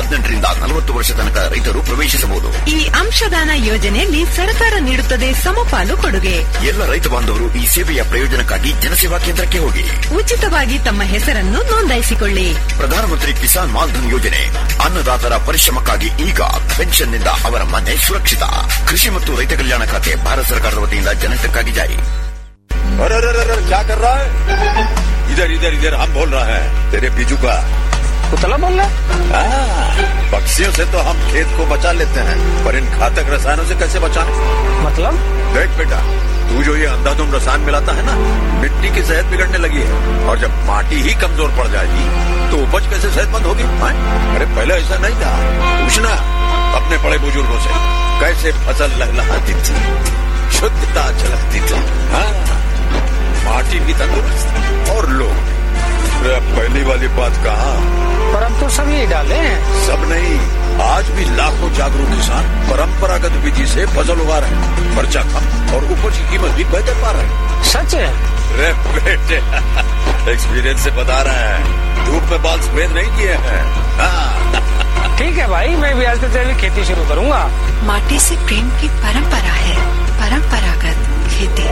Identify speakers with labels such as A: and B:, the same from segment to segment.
A: ಹದಿನೆಂಟರಿಂದ ನಲವತ್ತು ವರ್ಷ ತನಕ ರೈತರು ಪ್ರವೇಶಿಸಬಹುದು
B: ಈ ಅಂಶದಾನ ಯೋಜನೆಯಲ್ಲಿ ಸರ್ಕಾರ ನೀಡುತ್ತದೆ ಸಮಪಾಲು ಕೊಡುಗೆ
A: ಎಲ್ಲ ರೈತ ಬಾಂಧವರು ಈ ಸೇವೆಯ ಪ್ರಯೋಜನಕ್ಕಾಗಿ ಜನಸೇವಾ ಕೇಂದ್ರಕ್ಕೆ ಹೋಗಿ
B: ಉಚಿತವಾಗಿ ತಮ್ಮ ಹೆಸರನ್ನು ನೋಂದಾಯಿಸಿಕೊಳ್ಳಿ
A: ಪ್ರಧಾನಮಂತ್ರಿ ಕಿಸಾನ್ ಮಾನ್ಧನ್ ಯೋಜನೆ ಅನ್ನದಾತರ ಪರಿಶ್ರಮಕ್ಕಾಗಿ ಈಗ ಪೆನ್ಷನ್ನಿಂದ ಅವರ ಮನೆ ಸುರಕ್ಷಿತ ಕೃಷಿ ಮತ್ತು ರೈತ ಕಲ್ಯಾಣ ಖಾತೆ ಭಾರತ ಸರ್ಕಾರದ ವತಿಯಿಂದ ಜನಹಿತಕ್ಕಾಗಿ ಜಾರಿ
C: अरे अरे अरे अरे, क्या कर रहा है इधर इधर इधर हम बोल रहे हैं तेरे बीजू का
D: पुतला बोल रहा
C: हाँ, पक्षियों से तो हम खेत को बचा लेते हैं पर इन घातक रसायनों से कैसे बचाएं
D: मतलब
C: देख बेटा तू जो ये अंधाधुंध रसायन मिलाता है ना मिट्टी की सेहत बिगड़ने लगी है और जब माटी ही कमजोर पड़ जाएगी तो उपज कैसे सेहतमंद होगी हाँ? अरे पहले ऐसा नहीं था पूछना अपने बड़े बुजुर्गों से कैसे फसल लहलहाती थी शुद्धता झलकती थी हाँ माटी भी तंदुरुस्त और लोग अरे अब पहली वाली बात कहा
D: पर अब तो सब यही डाले हैं
C: सब नहीं आज भी लाखों जागरूक किसान परंपरागत विधि से फसल उगा रहे हैं खर्चा कम और उपज की कीमत भी बेहतर पा रहे हैं
D: सच है
C: अरे बेटे एक्सपीरियंस से बता रहे हैं धूप में बाल सफेद नहीं किए हैं हाँ,
D: ठीक है भाई मैं भी आज से जैविक खेती शुरू करूंगा
B: माटी से प्रेम की परंपरा है परंपरागत खेती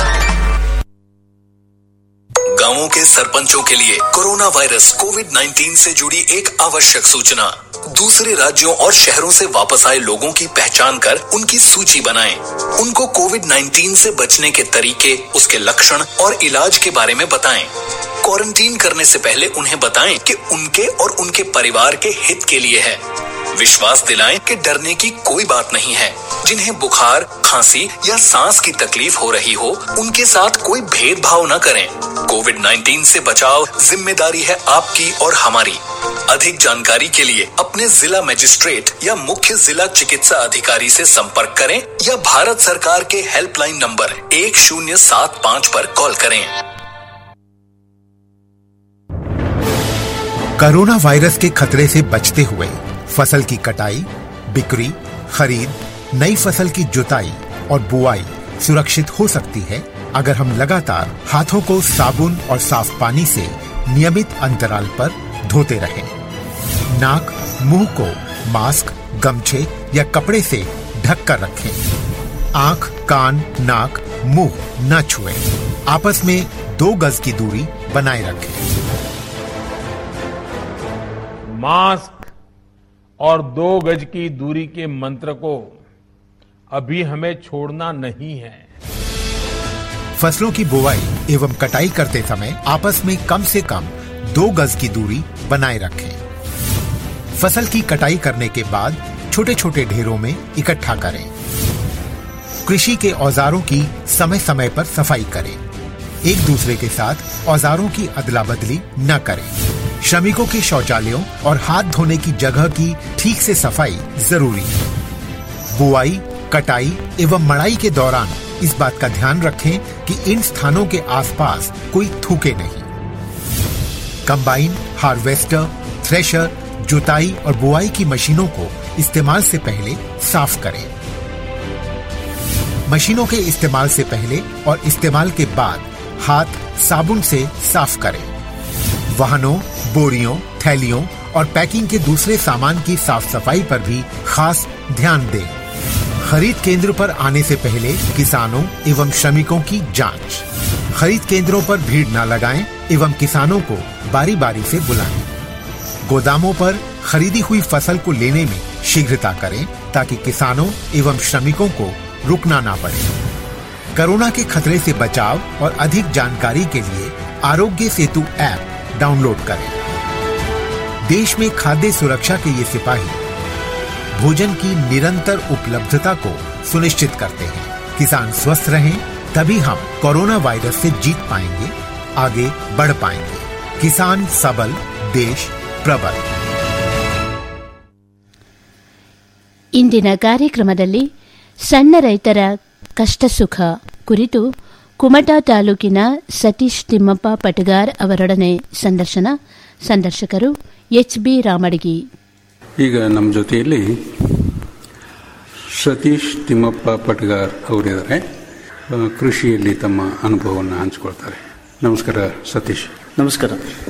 E: गांवों के सरपंचों के लिए कोरोना वायरस कोविड 19 से जुड़ी एक आवश्यक सूचना दूसरे राज्यों और शहरों से वापस आए लोगों की पहचान कर उनकी सूची बनाएं। उनको कोविड 19 से बचने के तरीके उसके लक्षण और इलाज के बारे में बताएं। क्वारंटीन करने से पहले उन्हें बताएं कि उनके और उनके परिवार के हित के लिए है विश्वास दिलाएं कि डरने की कोई बात नहीं है जिन्हें बुखार खांसी या सांस की तकलीफ हो रही हो उनके साथ कोई भेदभाव न करें कोविड 19 से बचाव जिम्मेदारी है आपकी और हमारी अधिक जानकारी के लिए अपने जिला मजिस्ट्रेट या मुख्य जिला चिकित्सा अधिकारी से संपर्क करें या भारत सरकार के हेल्पलाइन नंबर एक शून्य सात पाँच पर कॉल करें
F: कोरोना वायरस के खतरे से बचते हुए फसल की कटाई बिक्री खरीद नई फसल की जुताई और बुआई सुरक्षित हो सकती है अगर हम लगातार हाथों को साबुन और साफ पानी से नियमित अंतराल पर धोते रहें। नाक मुंह को मास्क गमछे या कपड़े से ढक कर रखें आंख कान नाक मुंह न छुएं। आपस में दो गज की दूरी बनाए रखें
G: मास्क और दो गज की दूरी के मंत्र को अभी हमें छोड़ना नहीं है
F: फसलों की बुवाई एवं कटाई करते समय आपस में कम से कम दो गज की दूरी बनाए रखें फसल की कटाई करने के बाद छोटे छोटे ढेरों में इकट्ठा करें कृषि के औजारों की समय समय पर सफाई करें एक दूसरे के साथ औजारों की अदला बदली न करें श्रमिकों के शौचालयों और हाथ धोने की जगह की ठीक से सफाई जरूरी है बुआई कटाई एवं मड़ाई के दौरान इस बात का ध्यान रखें कि इन स्थानों के आसपास कोई थूके नहीं कंबाइन हार्वेस्टर थ्रेशर जुताई और बुआई की मशीनों को इस्तेमाल से पहले साफ करें मशीनों के इस्तेमाल से पहले और इस्तेमाल के बाद हाथ साबुन से साफ करें वाहनों बोरियों थैलियों और पैकिंग के दूसरे सामान की साफ सफाई पर भी खास ध्यान दें खरीद केंद्र पर आने से पहले किसानों एवं श्रमिकों की जांच खरीद केंद्रों पर भीड़ न लगाएं एवं किसानों को बारी बारी से बुलाएं गोदामों पर खरीदी हुई फसल को लेने में शीघ्रता करें ताकि किसानों एवं श्रमिकों को रुकना ना पड़े कोरोना के खतरे से बचाव और अधिक जानकारी के लिए आरोग्य सेतु ऐप डाउनलोड करें देश में खाद्य सुरक्षा के ये सिपाही भोजन की निरंतर उपलब्धता को सुनिश्चित करते हैं किसान स्वस्थ रहें तभी हम कोरोना वायरस से जीत पाएंगे आगे बढ़ पाएंगे किसान सबल देश प्रबल
H: ಇಂದಿನ ಕಾರ್ಯಕ್ರಮದಲ್ಲಿ ಸಣ್ಣ ರೈತರ ಕಷ್ಟ ಸುಖ ಕುರಿತು ಕುಮಟಾ ತಾಲೂಕಿನ ಸತೀಶ್ ತಿಮ್ಮಪ್ಪ ಪಟಗಾರ್ ಅವರೊಡನೆ ಸಂದರ್ಶನ ಸಂದರ್ಶಕರು ಎಚ್ ಬಿ ರಾಮಡಗಿ
I: ಈಗ ನಮ್ಮ ಜೊತೆಯಲ್ಲಿ ಸತೀಶ್ ತಿಮ್ಮಪ್ಪ ಪಟ್ಗಾರ್ ಅವರಿದ್ದಾರೆ ಆ, ಕೃಷಿಯಲ್ಲಿ ತಮ್ಮ ಅನುಭವವನ್ನು ಹಂಚಿಕೊಳ್ತಾರೆ ನಮಸ್ಕಾರ ಸತೀಶ್
J: ನಮಸ್ಕಾರ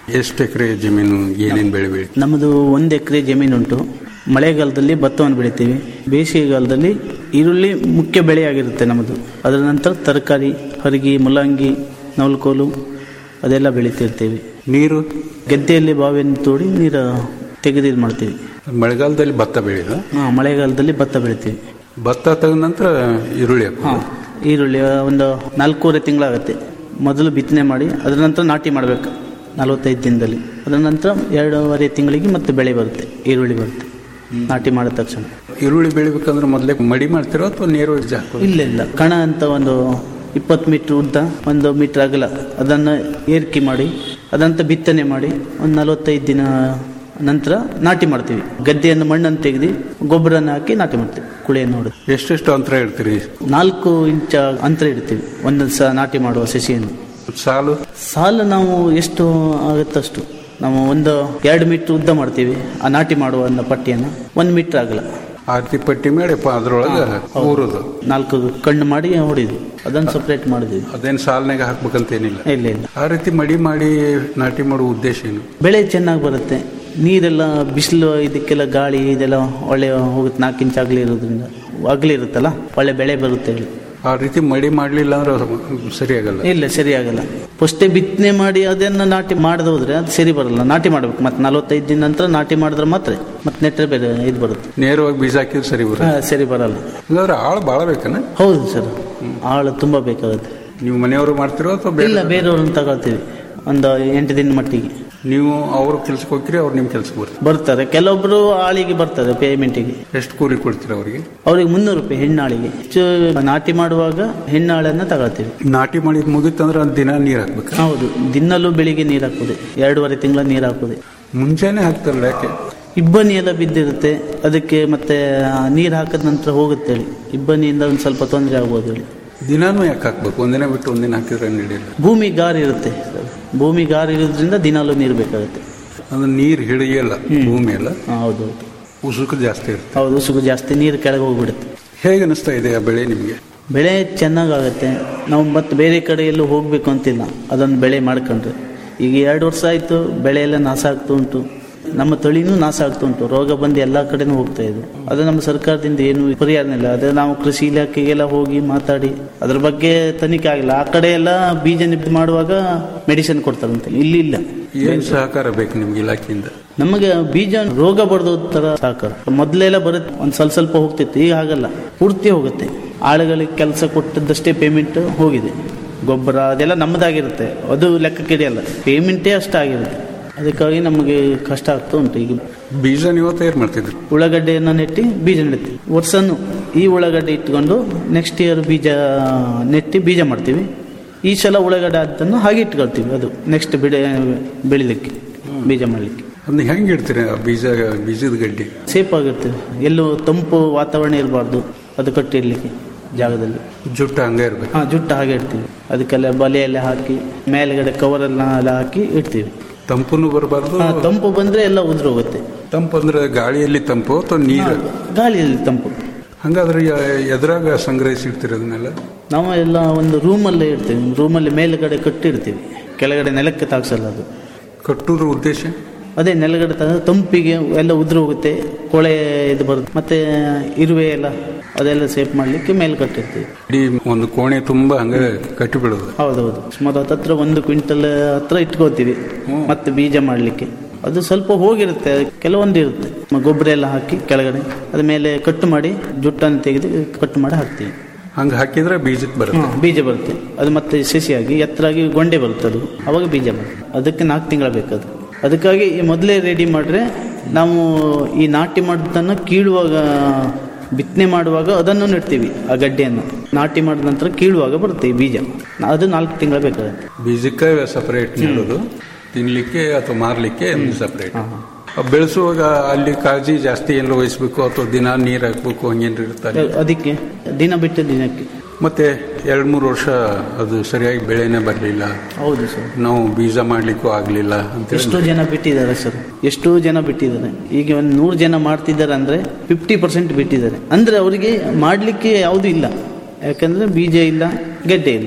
I: ಎಷ್ಟು ಎಕರೆ ಜಮೀನು ಏನೇನು ಬೆಳೆ ಬೆಳಿ
J: ನಮ್ಮದು ಒಂದು ಎಕರೆ ಜಮೀನುಂಟು ಮಳೆಗಾಲದಲ್ಲಿ ಭತ್ತವನ್ನು ಬೆಳಿತೀವಿ ಬೇಸಿಗೆಗಾಲದಲ್ಲಿ ಈರುಳ್ಳಿ ಮುಖ್ಯ ಬೆಳೆಯಾಗಿರುತ್ತೆ ನಮ್ಮದು ಅದರ ನಂತರ ತರಕಾರಿ ಹರಿಗಿ ಮುಲ್ಲಂಗಿ ನವಲ್ಕೋಲು ಅದೆಲ್ಲ ಬೆಳಿತಿರ್ತೀವಿ
I: ನೀರು
J: ಗದ್ದೆಯಲ್ಲಿ ಬಾವಿಯನ್ನು ತೋಡಿ ನೀರು ತೆಗೆದು ಇದು ಮಾಡ್ತೀವಿ
I: ಮಳೆಗಾಲದಲ್ಲಿ ಭತ್ತ ಬೆಳೆಯೋದು
J: ಹಾಂ ಮಳೆಗಾಲದಲ್ಲಿ ಭತ್ತ ಬೆಳಿತೀವಿ
I: ಭತ್ತ ತೆಗೆದ ನಂತರ ಈರುಳ್ಳಿ ಹಾಕೋದು.
J: ಹಾಂ ಈರುಳ್ಳಿ ಒಂದು ನಾಲ್ಕೂವರೆ ತಿಂಗಳಾಗುತ್ತೆ ಮೊದಲು ಬಿತ್ತನೆ ಮಾಡಿ ಅದರ ನಂತರ ನಾಟಿ ಮಾಡಬೇಕು ನಲವತ್ತೈದು ದಿನದಲ್ಲಿ ಅದರ ನಂತರ ಎರಡೂವರೆ ತಿಂಗಳಿಗೆ ಮತ್ತೆ ಬೆಳೆ ಬರುತ್ತೆ ಈರುಳ್ಳಿ ಬರುತ್ತೆ ನಾಟಿ ಮಾಡಿದ ತಕ್ಷಣ
I: ಈರುಳ್ಳಿ ಬೆಳಿಬೇಕಂದ್ರೆ ಮೊದಲೇ ಮಡಿ ಮಾಡ್ತಿರೋ ಅಥವಾ ನೇರ ಬೀಜ ಹಾಕೋದು
J: ಇಲ್ಲ ಇಲ್ಲ ಕಣ ಅಂತ ಒಂದು ಇಪ್ಪತ್ತು ಮೀಟ್ರ್ ಉದ್ದ ಒಂದು ಮೀಟ್ರ್ ಅಗಲ ಅದನ್ನು ಏರಿಕೆ ಮಾಡಿ ಅದಂತ ಬಿತ್ತನೆ ಮಾಡಿ ಒಂದು ನಲವತ್ತೈದು ದಿನ ನಂತರ ನಾಟಿ ಮಾಡ್ತೀವಿ ಗದ್ದೆಯನ್ನು ಮಣ್ಣನ್ನು ತೆಗೆದು ಗೊಬ್ಬರನ ಹಾಕಿ ನಾಟಿ ಮಾಡ್ತೀವಿ ಕುಳಿಯನ್ನು ಹೊಡೆದು
I: ಎಷ್ಟೆಷ್ಟು ಅಂತರ ಇಡ್ತೀರಿ
J: ನಾಲ್ಕು ಇಂಚ ಅಂತರ ಇಡ್ತೀವಿ ಒಂದು ಸಹ ನಾಟಿ ಮಾಡುವ ಸಸಿಯನ್ನು
I: ಸಾಲು
J: ಸಾಲು ನಾವು ಎಷ್ಟು ಆಗುತ್ತಷ್ಟು ನಾವು ಒಂದು ಎರಡು ಮೀಟ್ರ್ ಉದ್ದ ಮಾಡ್ತೀವಿ ಆ ನಾಟಿ ಮಾಡುವ ಒಂದು ಪಟ್ಟಿಯನ್ನು ಒಂದು ಮೀಟ್ರ್ ಆಗಲ್ಲ
I: ಆರ್ತಿ ಪಟ್ಟಿ ಮಾಡಿ ಪ- ಅದ್ರೊಳಗೆ ಊರೋದು
J: ನಾಲ್ಕು ಕಣ್ಣು ಮಾಡಿ ಹೊಡಿದ್ವಿ ಅದನ್ನು ಸಪ್ರೇಟ್ ಮಾಡಿದ್ವಿ
I: ಅದೇನು ಸಾಲಿನಾಗ ಹಾಕ್ಬೇಕಂತ ಏನಿಲ್ಲ
J: ಇಲ್ಲ ಇಲ್ಲ
I: ಆ ರೀತಿ ಮಡಿ ಮಾಡಿ ನಾಟಿ ಮಾಡೋ ಉದ್ದೇಶ ಏನು
J: ಬೆಳೆ ಚೆನ್ನಾಗಿ ಬರುತ್ತೆ ನೀರೆಲ್ಲ ಬಿಸಿಲು ಇದಕ್ಕೆಲ್ಲ ಗಾಳಿ ಇದೆಲ್ಲ ಒಳ್ಳೆ ಹೋಗುತ್ತೆ ನಾಲ್ಕು ಇಂಚ್ ಅಗಲಿ ಇರೋದ್ರಿಂದ ಅಗಲಿ ಇರುತ್ತಲ್ಲ ಒಳ್ಳೆ ಬೆಳೆ ಬರುತ್ತೆ ಹೇಳಿ
I: ಆ ರೀತಿ ಮಡಿ ಮಾಡಲಿಲ್ಲ ಅಂದ್ರೆ ಸರಿಯಾಗಲ್ಲ
J: ಇಲ್ಲ ಸರಿಯಾಗಲ್ಲ ಫಸ್ಟೇ ಬಿತ್ತನೆ ಮಾಡಿ ಅದನ್ನು ನಾಟಿ ಮಾಡದೆ ಹೋದ್ರೆ ಅದು ಸರಿ ಬರಲ್ಲ ನಾಟಿ ಮಾಡ್ಬೇಕು ಮತ್ತೆ ನಲವತ್ತೈದು ದಿನ ನಂತರ ನಾಟಿ ಮಾಡಿದ್ರೆ ಮಾತ್ರ ಮತ್ತೆ ನೆಟ್ಟರೆ ಬೇರೆ ಇದು ಬರುತ್ತೆ
I: ನೇರವಾಗಿ ಬೀಜ ಹಾಕಿದ್ರೆ ಸರಿ
J: ಹಾ,
I: ಬರುತ್ತೆ
J: ಸರಿ ಬರಲ್ಲ
I: ಹಂಗಾದ್ರೆ ಆಳು ಭಾಳ ಬೇಕನ
J: ಹೌದು ಸರ್ ಆಳು ತುಂಬ ಬೇಕಾಗುತ್ತೆ
I: ನೀವು ಮನೆಯವರು ಮಾಡ್ತಿರೋ ಅಥವಾ
J: ಇಲ್ಲ
I: ಬೇರೆ
J: ಬೇರೆಯವ್ರನ್ನ ತಗೊಳ್ತೀವಿ ಒಂದು ಎಂಟು ದಿನ ಮಟ್ಟಿಗೆ
I: ನೀವು ಅವ್ರ ಕೆಲ್ಸಕ್ಕೆ ಹೋಗ್ತೀರಿ ಅವ್ರು ನಿಮ್ಮ ಕೆಲ್ಸಕ್ಕೆ ಬರ್ತಾರೆ
J: ಬರ್ತಾರೆ ಕೆಲವೊಬ್ರು ಆಳಿಗೆ ಬರ್ತಾರೆ ಪೇಮೆಂಟಿಗೆ
I: ಎಷ್ಟು ಕೂಲಿ ಕೊಡ್ತೀರಿ ಅವರಿಗೆ
J: ಅವ್ರಿಗೆ ಮುನ್ನೂರು ರೂಪಾಯಿ ಹೆಣ್ಣಾಳಿಗೆ ಹೆಚ್ಚು ನಾಟಿ ಮಾಡುವಾಗ ಹೆಣ್ಣಾಳನ್ನ ತಗೊಳ್ತೀವಿ
I: ನಾಟಿ ಮಾಡಿದ್ ಮುಗಿತಂದ್ರೆ ಒಂದು ದಿನ ನೀರು ಹಾಕ್ಬೇಕು
J: ಹೌದು ದಿನಲ್ಲೂ ಬೆಳಿಗ್ಗೆ ನೀರು ಹಾಕುದೆ ಎರಡೂವರೆ ತಿಂಗಳ ನೀರು ಹಾಕುದೆ
I: ಮುಂಚೆನೆ ಹಾಕ್ತಾರಲ್ಲ ಯಾಕೆ
J: ಇಬ್ಬನಿ ಎಲ್ಲ ಬಿದ್ದಿರುತ್ತೆ ಅದಕ್ಕೆ ಮತ್ತೆ ನೀರು ಹಾಕಿದ ನಂತರ ಹೋಗುತ್ತೆ ಹೇಳಿ ಇಬ್ಬನಿಯಿಂದ ಒಂದು ಸ್ವಲ್ಪ ತೊಂದರೆ ಆಗ್ಬೋದು ಹೇಳಿ
I: ದಿನಾನು ಯಾಕೆ ಹಾಕ್ಬೇಕು ಒಂದಿನ ಬಿಟ್ಟು ಒಂದಿನ ಹಾಕಿದ್ರೆ ನಡೆಯಲ್ಲ
J: ಭೂಮಿ ಗಾರಿ ಇರುತ್ತೆ ಭೂಮಿ ಗಾರಿ ಇರೋದ್ರಿಂದ ದಿನಾಲೂ ನೀರು ಬೇಕಾಗುತ್ತೆ
I: ಅಂದ್ರೆ ನೀರು ಹಿಡಿಯಲ್ಲ ಭೂಮಿ ಎಲ್ಲ
J: ಹಾ, ಹೌದು ಹೌದು
I: ಉಸುಕು ಜಾಸ್ತಿ ಇರುತ್ತೆ
J: ಹೌದು ಉಸುಗು ಜಾಸ್ತಿ ನೀರು ಕೆಳಗೆ ಹೋಗ್ಬಿಡುತ್ತೆ
I: ಹೇಗೆ ಅನಿಸ್ತಾ ಇದೆ ಆ ಬೆಳೆ ನಿಮಗೆ
J: ಬೆಳೆ ಚೆನ್ನಾಗಾಗುತ್ತೆ ನಾವು ಮತ್ತೆ ಬೇರೆ ಕಡೆ ಎಲ್ಲೂ ಹೋಗಬೇಕು ಅಂತಿಲ್ಲ ಅದೊಂದು ಬೆಳೆ ಮಾಡ್ಕೊಂಡ್ರೆ ಈಗ ಎರಡು ವರ್ಷ ಆಯಿತು ಬೆಳೆ ಎಲ್ಲ ನಾಶ ಆಗ್ತಾ ಉಂಟು ನಮ್ಮ ತಳಿನೂ ನಾಶ ಆಗ್ತಾ ಉಂಟು ರೋಗ ಬಂದು ಎಲ್ಲ ಕಡೆನೂ ಹೋಗ್ತಾ ಇದೆ ಅದು ನಮ್ಮ ಸರ್ಕಾರದಿಂದ ಏನು ಪರಿಹಾರ ಇಲ್ಲ ಅದೇ ನಾವು ಕೃಷಿ ಇಲಾಖೆಗೆಲ್ಲ ಹೋಗಿ ಮಾತಾಡಿ ಅದ್ರ ಬಗ್ಗೆ ತನಿಖೆ ಆಗಿಲ್ಲ ಆ ಕಡೆ ಎಲ್ಲ ಬೀಜ ನಿಬ್ದು ಮಾಡುವಾಗ ಮೆಡಿಸಿನ್ ಕೊಡ್ತಾರಂತೆ ಇಲ್ಲಿ ಇಲ್ಲ
I: ಏನು ಸಹಕಾರ ಬೇಕು ನಿಮ್ಗೆ ಇಲಾಖೆಯಿಂದ
J: ನಮಗೆ ಬೀಜ ರೋಗ ಬಡ್ದು ತರ ಸಾಕಾರ ಮೊದಲೆಲ್ಲ ಬರುತ್ತೆ ಒಂದು ಸ್ವಲ್ಪ ಸ್ವಲ್ಪ ಹೋಗ್ತಿತ್ತು ಈಗ ಆಗಲ್ಲ ಪೂರ್ತಿ ಹೋಗುತ್ತೆ ಆಳುಗಳಿಗೆ ಕೆಲಸ ಕೊಟ್ಟದ್ದಷ್ಟೇ ಪೇಮೆಂಟ್ ಹೋಗಿದೆ ಗೊಬ್ಬರ ಅದೆಲ್ಲ ನಮ್ಮದಾಗಿರುತ್ತೆ ಅದು ಲೆಕ್ಕಕ್ಕೆ ಹಿಡಿಯಲ್ಲ ಪೇಮೆಂಟೇ ಅಷ್ಟಾಗಿರುತ್ತೆ ಅದಕ್ಕಾಗಿ ನಮಗೆ ಕಷ್ಟ ಆಗ್ತಾ ಉಂಟು ಈಗ
I: ಬೀಜ ನೀವು ತಯಾರು ಮಾಡ್ತಿದ್ರಿ
J: ಉಳ್ಳಾಗಡ್ಡೆಯನ್ನು ನೆಟ್ಟಿ ಬೀಜ ನೆಡ್ತೀವಿ ವರ್ಷನೂ ಈ ಉಳ್ಳಾಗಡ್ಡೆ ಇಟ್ಕೊಂಡು ನೆಕ್ಸ್ಟ್ ಇಯರ್ ಬೀಜ ನೆಟ್ಟಿ ಬೀಜ ಮಾಡ್ತೀವಿ ಈ ಸಲ ಉಳ್ಳಾಗಡ್ಡೆ ಅದನ್ನು ಹಾಗೆ ಇಟ್ಕೊಳ್ತೀವಿ ಅದು ನೆಕ್ಸ್ಟ್ ಬೆಳೆ ಬೆಳಿಲಿಕ್ಕೆ ಬೀಜ ಮಾಡಲಿಕ್ಕೆ
I: ಅದನ್ನ ಹೆಂಗೆ ಇಡ್ತೀರಿ ಆ ಬೀಜ ಬೀಜದ ಗಡ್ಡೆ
J: ಸೇಫ್ ಆಗಿರ್ತದೆ ಎಲ್ಲೂ ತಂಪು ವಾತಾವರಣ ಇರಬಾರ್ದು ಅದು ಕಟ್ಟಿಡ್ಲಿಕ್ಕೆ ಜಾಗದಲ್ಲಿ
I: ಜುಟ್ಟು ಹಂಗೆ ಇರ್ಬೇಕು
J: ಹಾಂ ಜುಟ್ಟು ಹಾಗೆ ಇಡ್ತೀವಿ ಅದಕ್ಕೆಲ್ಲ ಬಲೆಯೆಲ್ಲ ಹಾಕಿ ಮೇಲ್ಗಡೆ ಕವರೆಲ್ಲ ಎಲ್ಲ ಹಾಕಿ ಇಡ್ತೀವಿ
I: ತಂಪುನು ಬರಬಾರ್ದು
J: ಹಾ, ತಂಪು ಬಂದರೆ ಎಲ್ಲ ಉದುರು ಹೋಗುತ್ತೆ
I: ತಂಪು ಅಂದ್ರೆ ಗಾಳಿಯಲ್ಲಿ ತಂಪು ಅಥವಾ ನೀರು
J: ಗಾಳಿಯಲ್ಲಿ ತಂಪು
I: ಹಂಗಾದ್ರೆ ಯ- ಎದ್ರಾಗ ಸಂಗ್ರಹಿಸಿಡ್ತೀರಿ ಅದನ್ನೆಲ್ಲ
J: ನಾವು ಎಲ್ಲ ಒಂದು ರೂಮಲ್ಲೇ ಇಡ್ತೀವಿ ರೂಮಲ್ಲಿ ಮೇಲ್ಗಡೆ ಕಟ್ಟಿಡ್ತೀವಿ ಕೆಳಗಡೆ ನೆಲಕ್ಕೆ ತಾಗ್ಸಲ್ಲ ಅದು
I: ಕಟ್ಟೋದ್ರ ಉದ್ದೇಶ
J: ಅದೇ ನೆಲಗಡೆ ತಂದ್ರೆ ತಂಪಿಗೆ ಎಲ್ಲ ಉದುರು ಹೋಗುತ್ತೆ ಕೊಳೆ ಇದು ಬರುತ್ತೆ ಮತ್ತೆ ಇರುವೆ ಎಲ್ಲ ಅದೆಲ್ಲ ಸೇಫ್ ಮಾಡಲಿಕ್ಕೆ ಮೇಲೆ ಕಟ್ಟಿರ್ತೀವಿ
I: ಇಡೀ ಒಂದು ಕೋಣೆ ತುಂಬಾ ಹಂಗೆ ಕಟ್ಟಿಬಿಡೋದು
J: ಹೌದೌದು ಸುಮಾರು ಹತ್ರ ಒಂದು ಕ್ವಿಂಟಲ್ ಹತ್ರ ಇಟ್ಕೋತೀವಿ ಮತ್ತೆ ಬೀಜ ಮಾಡಲಿಕ್ಕೆ ಅದು ಸ್ವಲ್ಪ ಹೋಗಿರುತ್ತೆ ಕೆಲವೊಂದು ಇರುತ್ತೆ ಮ- ಗೊಬ್ಬರ ಎಲ್ಲ ಹಾಕಿ ಕೆಳಗಡೆ ಅದ ಮೇಲೆ ಕಟ್ಟು ಮಾಡಿ ಜುಟ್ಟನ್ನು ತೆಗೆದು ಕಟ್ಟು ಮಾಡಿ ಹಾಕ್ತೀವಿ
I: ಹಂಗೆ ಹಾಕಿದ್ರೆ ಬೀಜಕ್ಕೆ ಬರುತ್ತೆ
J: ಹ್ಮ್, ಬೀಜ ಬರುತ್ತೆ ಅದು ಮತ್ತೆ ಸಸಿಯಾಗಿ ಎತ್ತರಾಗಿ ಗೊಂಡೆ ಬರುತ್ತೆ ಅದು ಅವಾಗ ಬೀಜ ಬರುತ್ತೆ ಅದಕ್ಕೆ ನಾಲ್ಕು ತಿಂಗಳ ಬೇಕದು ಅದಕ್ಕಾಗಿ ಈ ಮೊದಲೇ ರೆಡಿ ಮಾಡಿದ್ರೆ ನಾವು ಈ ನಾಟಿ ಮಾಡಿದ್ದನ್ನು ಕೀಳುವಾಗ ಬಿತ್ತನೆ ಮಾಡುವಾಗ ಅದನ್ನು ನೆಡ್ತೀವಿ ಆ ಗಡ್ಡೆಯನ್ನು ನಾಟಿ ಮಾಡಿದ ನಂತರ ಕೀಳುವಾಗ ಬರುತ್ತೆ ಈ ಬೀಜ ಅದು ನಾಲ್ಕು ತಿಂಗಳ ಬೇಕಾಗುತ್ತೆ
I: ಬೀಜಕ್ಕೆ ಸಪರೇಟ್ ನೀಡೋದು ತಿನ್ಲಿಕ್ಕೆ ಅಥವಾ ಮಾರ್ಲಿಕ್ಕೆ ಸಪರೇಟ್ ಬೆಳೆಸುವಾಗ ಅಲ್ಲಿ ಕಾಳಜಿ ಜಾಸ್ತಿ ಏನಾರು ವಹಿಸ್ಬೇಕು ಅಥವಾ ದಿನ ನೀರು ಹಾಕ್ಬೇಕು ಹಂಗೇನ್ರಿ ಇರ್ತಾರೆ
J: ಅದಕ್ಕೆ ದಿನ ಬಿಟ್ಟು ದಿನಕ್ಕೆ
I: ಮತ್ತೆ ಎರಡ್ ಮೂರು ವರ್ಷ ಅದು ಸರಿಯಾಗಿ ಬೆಳೆನೇ ಬರಲಿಲ್ಲ
J: ಹೌದು ಸರ್
I: ನಾವು ಬೀಜ ಮಾಡ್ಲಿಕ್ಕೂ ಆಗ್ಲಿಲ್ಲ ಅಂತ
J: ಎಷ್ಟೋ ಜನ ಬಿಟ್ಟಿದ್ದಾರೆ ಸರ್ ಎಷ್ಟೋ ಜನ ಬಿಟ್ಟಿದ್ದಾರೆ ಈಗ ಒಂದು ನೂರು ಜನ ಮಾಡ್ತಿದ್ದಾರೆ ಅಂದ್ರೆ ಫಿಫ್ಟಿ ಪರ್ಸೆಂಟ್ ಬಿಟ್ಟಿದ್ದಾರೆ ಅಂದ್ರೆ ಅವರಿಗೆ ಮಾಡಲಿಕ್ಕೆ ಯಾವುದೂ ಇಲ್ಲ ಯಾಕಂದ್ರೆ ಬೀಜ ಇಲ್ಲ ಗೆಡ್ಡೆ ಇಲ್ಲ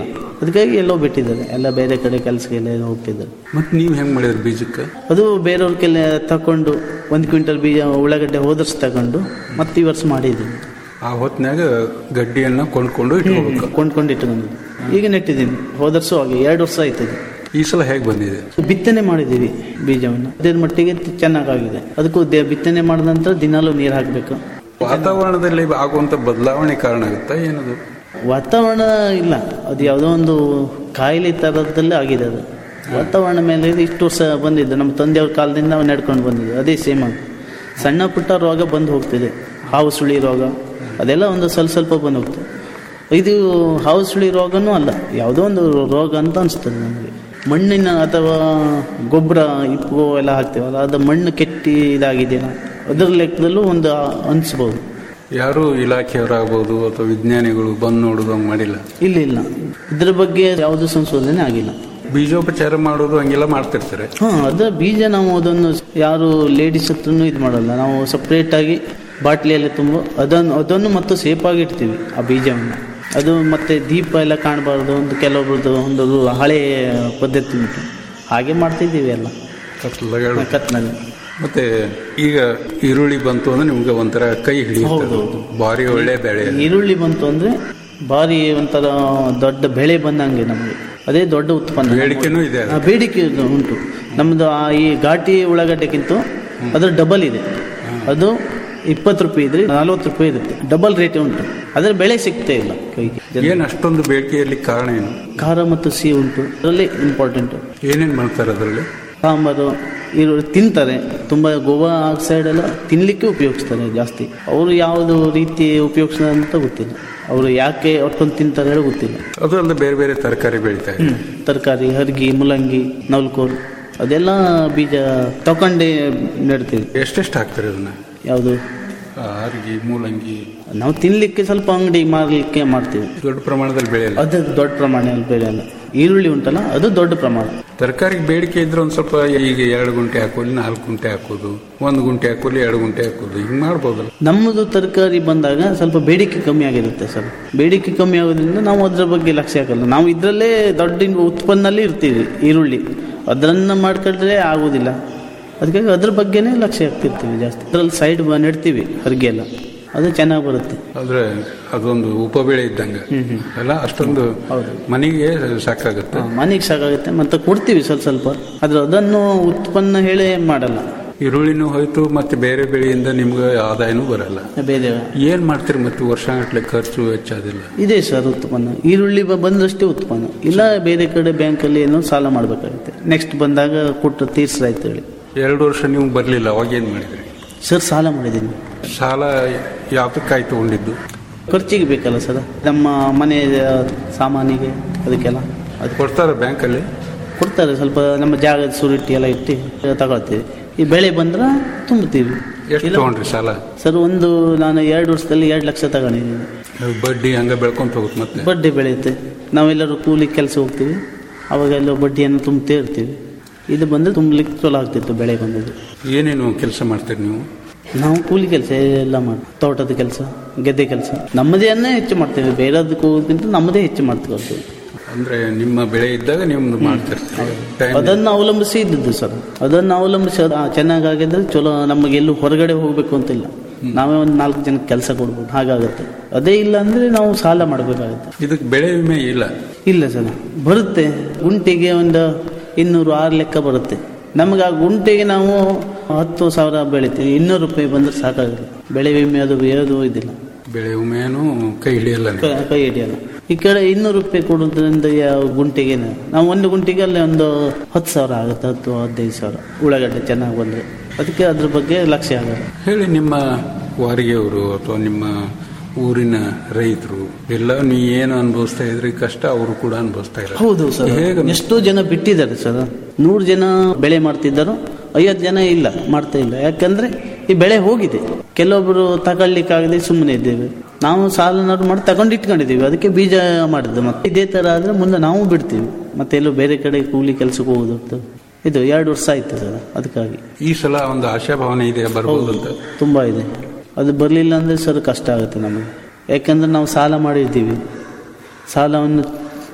J: ಅದಕ್ಕಾಗಿ ಎಲ್ಲೋ ಬಿಟ್ಟಿದ್ದಾರೆ ಎಲ್ಲ ಬೇರೆ ಕಡೆ ಕೆಲಸಕ್ಕೆಲ್ಲ ಏನೋ ಹೋಗ್ತಿದ್ದಾರೆ
I: ಮತ್ತೆ ನೀವು ಹೆಂಗ್ ಮಾಡಿದ್ರಿ ಬೀಜಕ್ಕೆ
J: ಅದು ಬೇರೆಯವ್ರ ಕೆಲ ತಕೊಂಡು ಒಂದು ಕ್ವಿಂಟಲ್ ಬೀಜ ಉಳ್ಳಾಗಡ್ಡೆ ಹೋದರ್ಸ್ ತಗೊಂಡು ಮತ್ತೆ ಈ ವರ್ಷ ಮಾಡಿದ್ದೀನಿ
I: ಆ ಹೊತ್ನ್ಯಾಗ ಗಡ್ಡಿಯನ್ನ ಕೊಂಡ್ಕೊಂಡು ಇಟ್ಕೋಬೇಕು
J: ಕೊಂಡ್ಕೊಂಡು ಇಟ್ಕೊಂಡಿದ್ದು ಈಗ ನೆಟ್ಟಿದ್ದೀನಿ ಹೋದರ್ಸು ಹಾಗೆ ಎರಡು ವರ್ಷ ಆಯ್ತದೆ
I: ಈ ಸಲ ಹೇಗೆ ಬಂದಿದೆ
J: ಬಿತ್ತನೆ ಮಾಡಿದ್ದೀವಿ ಬೀಜವನ್ನು ಅದೇ ಮಟ್ಟಿಗೆ ಚೆನ್ನಾಗಾಗಿದೆ ಅದಕ್ಕೂ ದೇ- ಬಿತ್ತನೆ ಮಾಡಿದ ನಂತರ ದಿನಾಲೂ ನೀರು ಹಾಕಬೇಕು
I: ವಾತಾವರಣದಲ್ಲಿ ಆಗುವಂತ ಬದಲಾವಣೆ ಕಾರಣ ಆಗುತ್ತಾ ಏನದು
J: ವಾತಾವರಣ ಇಲ್ಲ ಅದು ಯಾವುದೋ ಒಂದು ಕಾಯಿಲೆ ಥರದಲ್ಲೇ ಆಗಿದೆ ಅದು ವಾತಾವರಣ ಮೇಲೆ ಇದು ಇಷ್ಟು ವರ್ಷ ಬಂದಿದ್ದು ನಮ್ಮ ತಂದೆಯವ್ರ ಕಾಲದಿಂದ ನಾವು ನಡ್ಕೊಂಡು ಬಂದಿದ್ದು ಅದೇ ಸೇಮ್ ಆಗಿ ಸಣ್ಣ ಪುಟ್ಟ ರೋಗ ಬಂದು ಹೋಗ್ತಿದೆ ಹಾವು ಸುಳಿ ರೋಗ ಅದೆಲ್ಲ ಒಂದು ಸ್ವಲ್ಪ ಸ್ವಲ್ಪ ಬಂದು ಹೋಗ್ತದೆ ಇದು ಹಾವು ಸುಳಿ ರೋಗನೂ ಅಲ್ಲ ಯಾವುದೋ ಒಂದು ರೋಗ ಅಂತ ಅನಿಸ್ತದೆ ನಮಗೆ ಮಣ್ಣಿನ ಅಥವಾ ಗೊಬ್ಬರ ಇಪ್ಪು ಎಲ್ಲ ಹಾಕ್ತೀವಲ್ಲ ಅದು ಮಣ್ಣು ಕೆಟ್ಟಿ ಇದಾಗಿದೆಯಲ್ಲ ಅದರ ಲೆಕ್ಕದಲ್ಲೂ ಒಂದು ಅನಿಸ್ಬೋದು
I: ಯಾರು ಇಲಾಖೆಯವರಾಗ್ಬೋದು ಅಥವಾ ವಿಜ್ಞಾನಿಗಳು ಬಂದು ನೋಡೋದು ಹಂಗ್ ಮಾಡಿಲ್ಲ
J: ಇಲ್ಲ ಇಲ್ಲ ಇದ್ರ ಬಗ್ಗೆ ಯಾವುದು ಸಂಶೋಧನೆ ಆಗಿಲ್ಲ
I: ಬೀಜೋಪಚಾರ ಮಾಡೋದು ಹಂಗೆಲ್ಲ ಮಾಡ್ತಿರ್ತಾರೆ
J: ಹಾ ಅದ ಬೀಜ ನಾವು ಅದನ್ನು ಯಾರು ಲೇಡೀಸ್ ಹತ್ರನೂ ಇದು ಮಾಡಲ್ಲ ನಾವು ಸಪ್ರೇಟ್ ಆಗಿ ಬಾಟ್ಲಿಯಲ್ಲಿ ತುಂಬ ಅದನ್ನು ಅದನ್ನು ಮತ್ತು ಸೇಫ್ ಆಗಿ ಇಡ್ತೀವಿ ಆ ಬೀಜವನ್ನು ಅದು ಮತ್ತೆ ದೀಪ ಎಲ್ಲ ಕಾಣಬಾರ್ದು ಒಂದು ಕೆಲವೊಬ್ರದ್ದು ಒಂದು ರು- ಹಳೆ ಪದ್ಧತಿ ಉಂಟು ಹಾಗೆ ಮಾಡ್ತಿದ್ದೀವಿ ಎಲ್ಲ
I: ಕತ್ಲಗಳು
J: ಕತ್ನಲ್ಲಿ
I: ಮತ್ತೆ ಈಗ ಈರುಳ್ಳಿ ಬಂತು ಅಂದ್ರೆ ನಿಮ್ಗೆ ಒಂಥರ ಕೈ ಹಿಡಿಯುತ್ತೆ ಭಾರಿ ಒಳ್ಳೆ ಬೆಳೆ
J: ಈರುಳ್ಳಿ ಬಂತು ಅಂದ್ರೆ ಭಾರಿ ಒಂಥರ ದೊಡ್ಡ ಬೆಳೆ ಬಂದಂಗೆ ನಮಗೆ ಅದೇ ದೊಡ್ಡ ಉತ್ಪನ್ನ
I: ಬೇಡಿಕೆನೂ ಇದೆ
J: ಆ, ಬೇಡಿಕೆ ಇದು ಉಂಟು ನಮ್ದು ಆ ಈ ಘಾಟಿ ಉಳ್ಳಾಗಡ್ಡೆಗಿಂತ ಅದ್ರ ಡಬಲ್ ಇದೆ ಅದು ಇಪ್ಪತ್ತು ರೂಪಾಯಿ ಇದ್ರೆ ನಲ್ವತ್ತು ರೂಪಾಯಿ ಇರುತ್ತೆ ಡಬಲ್ ರೇಟ್ ಉಂಟು ಅದ್ರ ಬೆಳೆ ಸಿಗ್ತೇ ಇಲ್ಲ ಕೈಗೆ
I: ಏನ್ ಅಷ್ಟೊಂದು ಬೇಡಿಕೆಯಲ್ಲಿ ಕಾರಣ ಏನು
J: ಖಾರ ಮತ್ತು ಸಿಹಿ ಉಂಟು ಅದರಲ್ಲಿ ಇಂಪಾರ್ಟೆಂಟ್
I: ಏನೇನ್ ಮಾಡ್ತಾರೆ ಅದರಲ್ಲಿ
J: ಸಾಂಬಾರು ಈರುಳ್ಳಿ ತಿಂತಾರೆ ತುಂಬ ಗೋವಾ ಸೈಡ್ ಎಲ್ಲ ತಿನ್ಲಿಕ್ಕೆ ಉಪಯೋಗಿಸ್ತಾರೆ ಜಾಸ್ತಿ ಅವರು ಯಾವುದು ರೀತಿ ಉಪಯೋಗಿಸ್ತಾರೆ ಅಂತ ಗೊತ್ತಿಲ್ಲ ಅವರು ಯಾಕೆ ಅಷ್ಟೊಂದು ತಿಂತಾರೆ ಹೇಳಿ ಗೊತ್ತಿಲ್ಲ
I: ಅದು ಅಲ್ಲದೆ ಬೇರೆ ಬೇರೆ ತರಕಾರಿ ಬೆಳಿತಾ ಇದೆ
J: ತರಕಾರಿ ಹರ್ಗಿ ಮುಲ್ಲಂಗಿ ನವಲ್ಕೋಲ್ ಅದೆಲ್ಲ ಬೀಜ ತಕೊಂಡೇ ನೆಡ್ತೀವಿ
I: ಎಷ್ಟೆಷ್ಟು ಹಾಕ್ತಾರೆ ಅದನ್ನ
J: ಯಾವುದು
I: ಆ, ಅರ್ಗಿ ಮೂಲಂಗಿ
J: ನಾವು ತಿನ್ಲಿಕ್ಕೆ ಸ್ವಲ್ಪ ಅಂಗಡಿ ಮಾರಲಿಕ್ಕೆ ಮಾಡ್ತೀವಿ
I: ದೊಡ್ಡ ಪ್ರಮಾಣದಲ್ಲಿ ಬೆಳೆಯಲ್ಲ
J: ಅದು ದೊಡ್ಡ ಪ್ರಮಾಣದಲ್ಲಿ ಬೆಳೆಯಲ್ಲ ಈರುಳ್ಳಿ ಉಂಟಲ್ಲ ಅದು ದೊಡ್ಡ ಪ್ರಮಾಣ
I: ತರಕಾರಿಗೆ ಬೇಡಿಕೆ ಇದ್ರೆ ಒಂದ್ ಸ್ವಲ್ಪ ಈಗ ಎರಡು ಗುಂಟೆ ಹಾಕೋಲಿ ನಾಲ್ಕು ಗುಂಟೆ ಹಾಕೋದು ಒಂದು ಗುಂಟೆ ಹಾಕೋಲಿ ಎರಡು ಗುಂಟೆ ಹಾಕೋದು ಹಿಂಗ್ ಮಾಡ್ಬೋದಲ್ಲ
J: ನಮ್ಮದು ತರಕಾರಿ ಬಂದಾಗ ಸ್ವಲ್ಪ ಬೇಡಿಕೆ ಕಮ್ಮಿ ಆಗಿರುತ್ತೆ ಸರ್ ಬೇಡಿಕೆ ಕಮ್ಮಿ ಆಗೋದ್ರಿಂದ ನಾವು ಅದ್ರ ಬಗ್ಗೆ ಲಕ್ಷ್ಯ ಹಾಕಲ್ಲ ನಾವು ಇದರಲ್ಲೇ ದೊಡ್ಡ ಉತ್ಪನ್ನಲ್ಲಿ ಇರ್ತೀವಿ ಈರುಳ್ಳಿ ಅದನ್ನ ಮಾಡ್ಕೊಂಡ್ರೆ ಆಗೋದಿಲ್ಲ ಅದಕ್ಕಾಗಿ ಅದ್ರ ಬಗ್ಗೆನೇ ಲಕ್ಷ್ಯ ಹಾಕ್ತಿರ್ತೀವಿ ಜಾಸ್ತಿ ಅದ್ರಲ್ಲಿ ಸೈಡ್ ನೆಡ್ತೀವಿ ಹೊರಗೆ ಎಲ್ಲ ಅದು ಚೆನ್ನಾಗಿ ಬರುತ್ತೆ
I: ಅಂದ್ರೆ ಅದೊಂದು ಉಪಬೆಳೆ ಇದ್ದಂಗ ಅಲ್ಲ ಅಷ್ಟೊಂದು ಮನೆಗೆ ಸಾಕಾಗುತ್ತೆ
J: ಮನೆಗೆ ಸಾಕಾಗುತ್ತೆ ಮತ್ತೆ ಕೊಡ್ತೀವಿ ಸ್ವಲ್ಪ ಸ್ವಲ್ಪ ಆದ್ರೆ ಅದನ್ನು ಉತ್ಪನ್ನ ಹೇಳಿ ಮಾಡಲ್ಲ
I: ಈರುಳ್ಳಿನೂ ಹೋಯ್ತು ಮತ್ತೆ ಬೇರೆ ಬೆಳೆಯಿಂದ ನಿಮ್ಗೆ ಆದಾಯನೂ ಬರಲ್ಲ
J: ಬೇರೆ
I: ಏನ್ ಮಾಡ್ತೀರಿ ಮತ್ತೆ ವರ್ಷಗಟ್ಟಲೆ ಖರ್ಚು ವೆಚ್ಚ ಅದೆಲ್ಲ
J: ಇದೆ ಸರ್ ಉತ್ಪನ್ನ ಈರುಳ್ಳಿ ಬ- ಬಂದಷ್ಟೇ ಉತ್ಪನ್ನ ಇಲ್ಲ ಬೇರೆ ಕಡೆ ಬ್ಯಾಂಕಲ್ಲಿ ಏನೋ ಸಾಲ ಮಾಡಬೇಕಾಗುತ್ತೆ ನೆಕ್ಸ್ಟ್ ಬಂದಾಗ ಕೊಟ್ಟು ತೀರ್ಸಾಯ್ತು ಹೇಳಿ
I: ಎರಡು ವರ್ಷ ನೀವು ಬರ್ಲಿಲ್ಲ ಅವಾಗ ಏನ್ ಮಾಡಿದ್ರಿ
J: ಸರ್ ಸಾಲ ಮಾಡಿದ್ದೀನಿ
I: ಸಾಲ ಯಾವ್ದಕ್ಕಾಗಿ ತಗೊಂಡಿದ್ದು
J: ಖರ್ಚಿಗೆ ಬೇಕಲ್ಲ ಸರ್ ನಮ್ಮ ಮನೆ ಸಾಮಾನಿಗೆ ಅದಕ್ಕೆಲ್ಲ ಅದು
I: ಕೊಡ್ತಾರ ಬ್ಯಾಂಕಲ್ಲಿ
J: ಕೊಡ್ತಾರೆ ಸ್ವಲ್ಪ ನಮ್ಮ ಜಾಗದ ಸುರಿಟಿ ಎಲ್ಲ ಇಟ್ಟು ತಗೊಳ್ತೀವಿ ಈ ಬೆಳೆ ಬಂದ್ರೆ ತುಂಬುತ್ತೀವಿ
I: ಎಷ್ಟು
J: ಇಲ್ಲ-
I: ತಗೊಂಡ್ರಿ ಸಾಲ
J: ಸರ್ ಒಂದು ನಾನು ಎರಡು ವರ್ಷದಲ್ಲಿ ಎರಡು ಲಕ್ಷ ತಗೊಂಡಿದ್ದೀನಿ
I: ಬಡ್ಡಿ ಹಂಗ ಬೆಳ್ಕೊಂತ ಹೋಗುತ್ತೆ ಮತ್ತೆ
J: ಬಡ್ಡಿ ಬೆಳೆಯುತ್ತೆ ನಾವೆಲ್ಲರೂ ಕೂಲಿ ಕೆಲಸ ಹೋಗ್ತೀವಿ ಅವಾಗೆಲ್ಲ ಬಡ್ಡಿಯನ್ನು ತುಂಬುತ್ತೇ ಇರ್ತೀವಿ ಇದು ಬಂದರೆ ತುಂಬಲಿಕ್ಕೆ ಚಲೋ ಆಗ್ತಿತ್ತು ಬೆಳೆ ಬಂದದ್ದು
I: ಏನೇನು ಕೆಲಸ ಮಾಡ್ತೀರಿ ನೀವು
J: ನಾವು ಕೂಲಿ ಕೆಲಸ ಎಲ್ಲ ಮಾಡಿ ತೋಟದ ಕೆಲಸ ಗೆದ್ದೆ ಕೆಲಸ ನಮ್ಮದೇನೇ ಹೆಚ್ಚು ಮಾಡ್ತೇವೆ ಬೇರೆದಕ್ಕೆ ಹೋಗೋದಕ್ಕಿಂತ ನಮ್ಮದೇ ಹೆಚ್ಚು ಮಾಡ್ತೀವಿ
I: ಅಂದ್ರೆ ನಿಮ್ಮ ಬೆಳೆ ಇದ್ದಾಗ ನಿಮ್ದು ಮಾಡ್ತಿರ್ತೀರಿ Time
J: ಅದನ್ನು ಅವಲಂಬಿಸಿ ಇದ್ದದ್ದು ಸರ್ ಅದನ್ನು ಅವಲಂಬಿಸಿ ಅದು ಚೆನ್ನಾಗಾಗಿದ್ರೆ ಚಲೋ ನಮಗೆ ಎಲ್ಲೂ ಹೊರಗಡೆ ಹೋಗಬೇಕು ಅಂತಿಲ್ಲ ನಾವೇ ಒಂದು ನಾಲ್ಕು ಜನಕ್ಕೆ ಕೆಲಸ ಕೊಡ್ಬೋದು ಹಾಗಾಗುತ್ತೆ ಅದೇ ಇಲ್ಲ ಅಂದರೆ ನಾವು ಸಾಲ ಮಾಡಬೇಕಾಗುತ್ತೆ
I: ಇದಕ್ಕೆ ಬೆಳೆ ವಿಮೆ ಇಲ್ಲ
J: ಇಲ್ಲ ಸರ್ ಬರುತ್ತೆ ಗುಂಟಿಗೆ ಒಂದು ಇನ್ನೂರು ಆರು ಲೆಕ್ಕ ಬರುತ್ತೆ ನಮಗೆ ಆ ಗುಂಟೆಗೆ ನಾವು ಹತ್ತು ಸಾವಿರ ಬೆಳಿತೀವಿ ಇನ್ನೂರು ರೂಪಾಯಿ ಬಂದ್ರೆ ಸಾಕಾಗುತ್ತೆ ಬೆಳೆ ವಿಮೆ ಅದು ಯಾವುದು ಇದಿಲ್ಲ
I: ಬೆಳೆ ವಿಮೆನೂ ಕೈ ಹಿಡಿಯಲ್ಲ ನೀವು.
J: ಕ- ಕೈ ಹಿಡಿಯಲ್ಲ ಈ ಕಡೆ ಇನ್ನೂರು ರೂಪಾಯಿ ಕೊಡೋದ್ರಿಂದ ಯಾವ ಗುಂಟೆಗೆ ನಾವು ಒಂದು ಗುಂಟೆಗೆ ಅಲ್ಲಿ ಒಂದು ಹತ್ತು ಸಾವಿರ ಆಗುತ್ತೆ ಹತ್ತು ಹದಿನೈದು ಸಾವಿರ ಉಳ್ಳಾಗಡ್ಡೆ ಚೆನ್ನಾಗಿ ಬಂದರೆ ಅದಕ್ಕೆ ಅದ್ರ ಬಗ್ಗೆ ಲಕ್ಷ್ಯ ಆಗುತ್ತೆ
I: ಹೇಳಿ ನಿಮ್ಮ ವಾರಿಗೆಯವರು ಅಥವಾ ನಿಮ್ಮ ಊರಿನ ರೈತರು ಎಲ್ಲ ನೀ ಏನು ಅನುಭವಿಸ್ತಾ ಇದ್ರಿ ಕಷ್ಟ ಅವರು ಕೂಡ ಅನುಭವಿಸ್ತಾ ಇದ್ದಾರೆ
J: ಹೌದು ಸರ್
I: ಹೇಗೆ
J: ಎಷ್ಟೋ ಜನ ಬಿಟ್ಟಿದ್ದಾರೆ ಸರ್ ನೂರು ಜನ ಬೆಳೆ ಮಾಡ್ತಿದ್ದರು ಐವತ್ತು ಜನ ಇಲ್ಲ ಮಾಡ್ತಾ ಇಲ್ಲ ಯಾಕಂದ್ರೆ ಈ ಬೆಳೆ ಹೋಗಿದೆ ಕೆಲವೊಬ್ಬರು ತಗೊಳ್ಲಿಕ್ಕಾಗದೆ ಸುಮ್ಮನೆ ಇದ್ದೇವೆ ನಾವು ಸಾಲನಾದ್ರು ಮಾಡಿ ತಗೊಂಡು ಇಟ್ಕೊಂಡಿದ್ದೀವಿ ಅದಕ್ಕೆ ಬೀಜ ಮಾಡಿದ್ದು ಮತ್ತೆ ಇದೇ ಥರ ಆದರೆ ಮುಂದೆ ನಾವು ಬಿಡ್ತೀವಿ ಮತ್ತೆ ಎಲ್ಲೋ ಬೇರೆ ಕಡೆ ಕೂಲಿ ಕೆಲಸಕ್ಕೆ ಹೋಗೋದು ಅಂತ. ಇದು ಎರಡು ವರ್ಷ ಆಯ್ತು ಸರ್ ಅದಕ್ಕಾಗಿ
I: ಈ ಸಲ ಒಂದು ಆಶಾಭಾವನೆ ಇದೆ ಬರ್ಬೋದು ಅಂತ
J: ತುಂಬ ಇದೆ ಅದು ಬರಲಿಲ್ಲ ಅಂದರೆ ಸರ್ ಕಷ್ಟ ಆಗುತ್ತೆ ನಮಗೆ ಯಾಕಂದ್ರೆ ನಾವು ಸಾಲ ಮಾಡಿರ್ತೀವಿ ಸಾಲವನ್ನು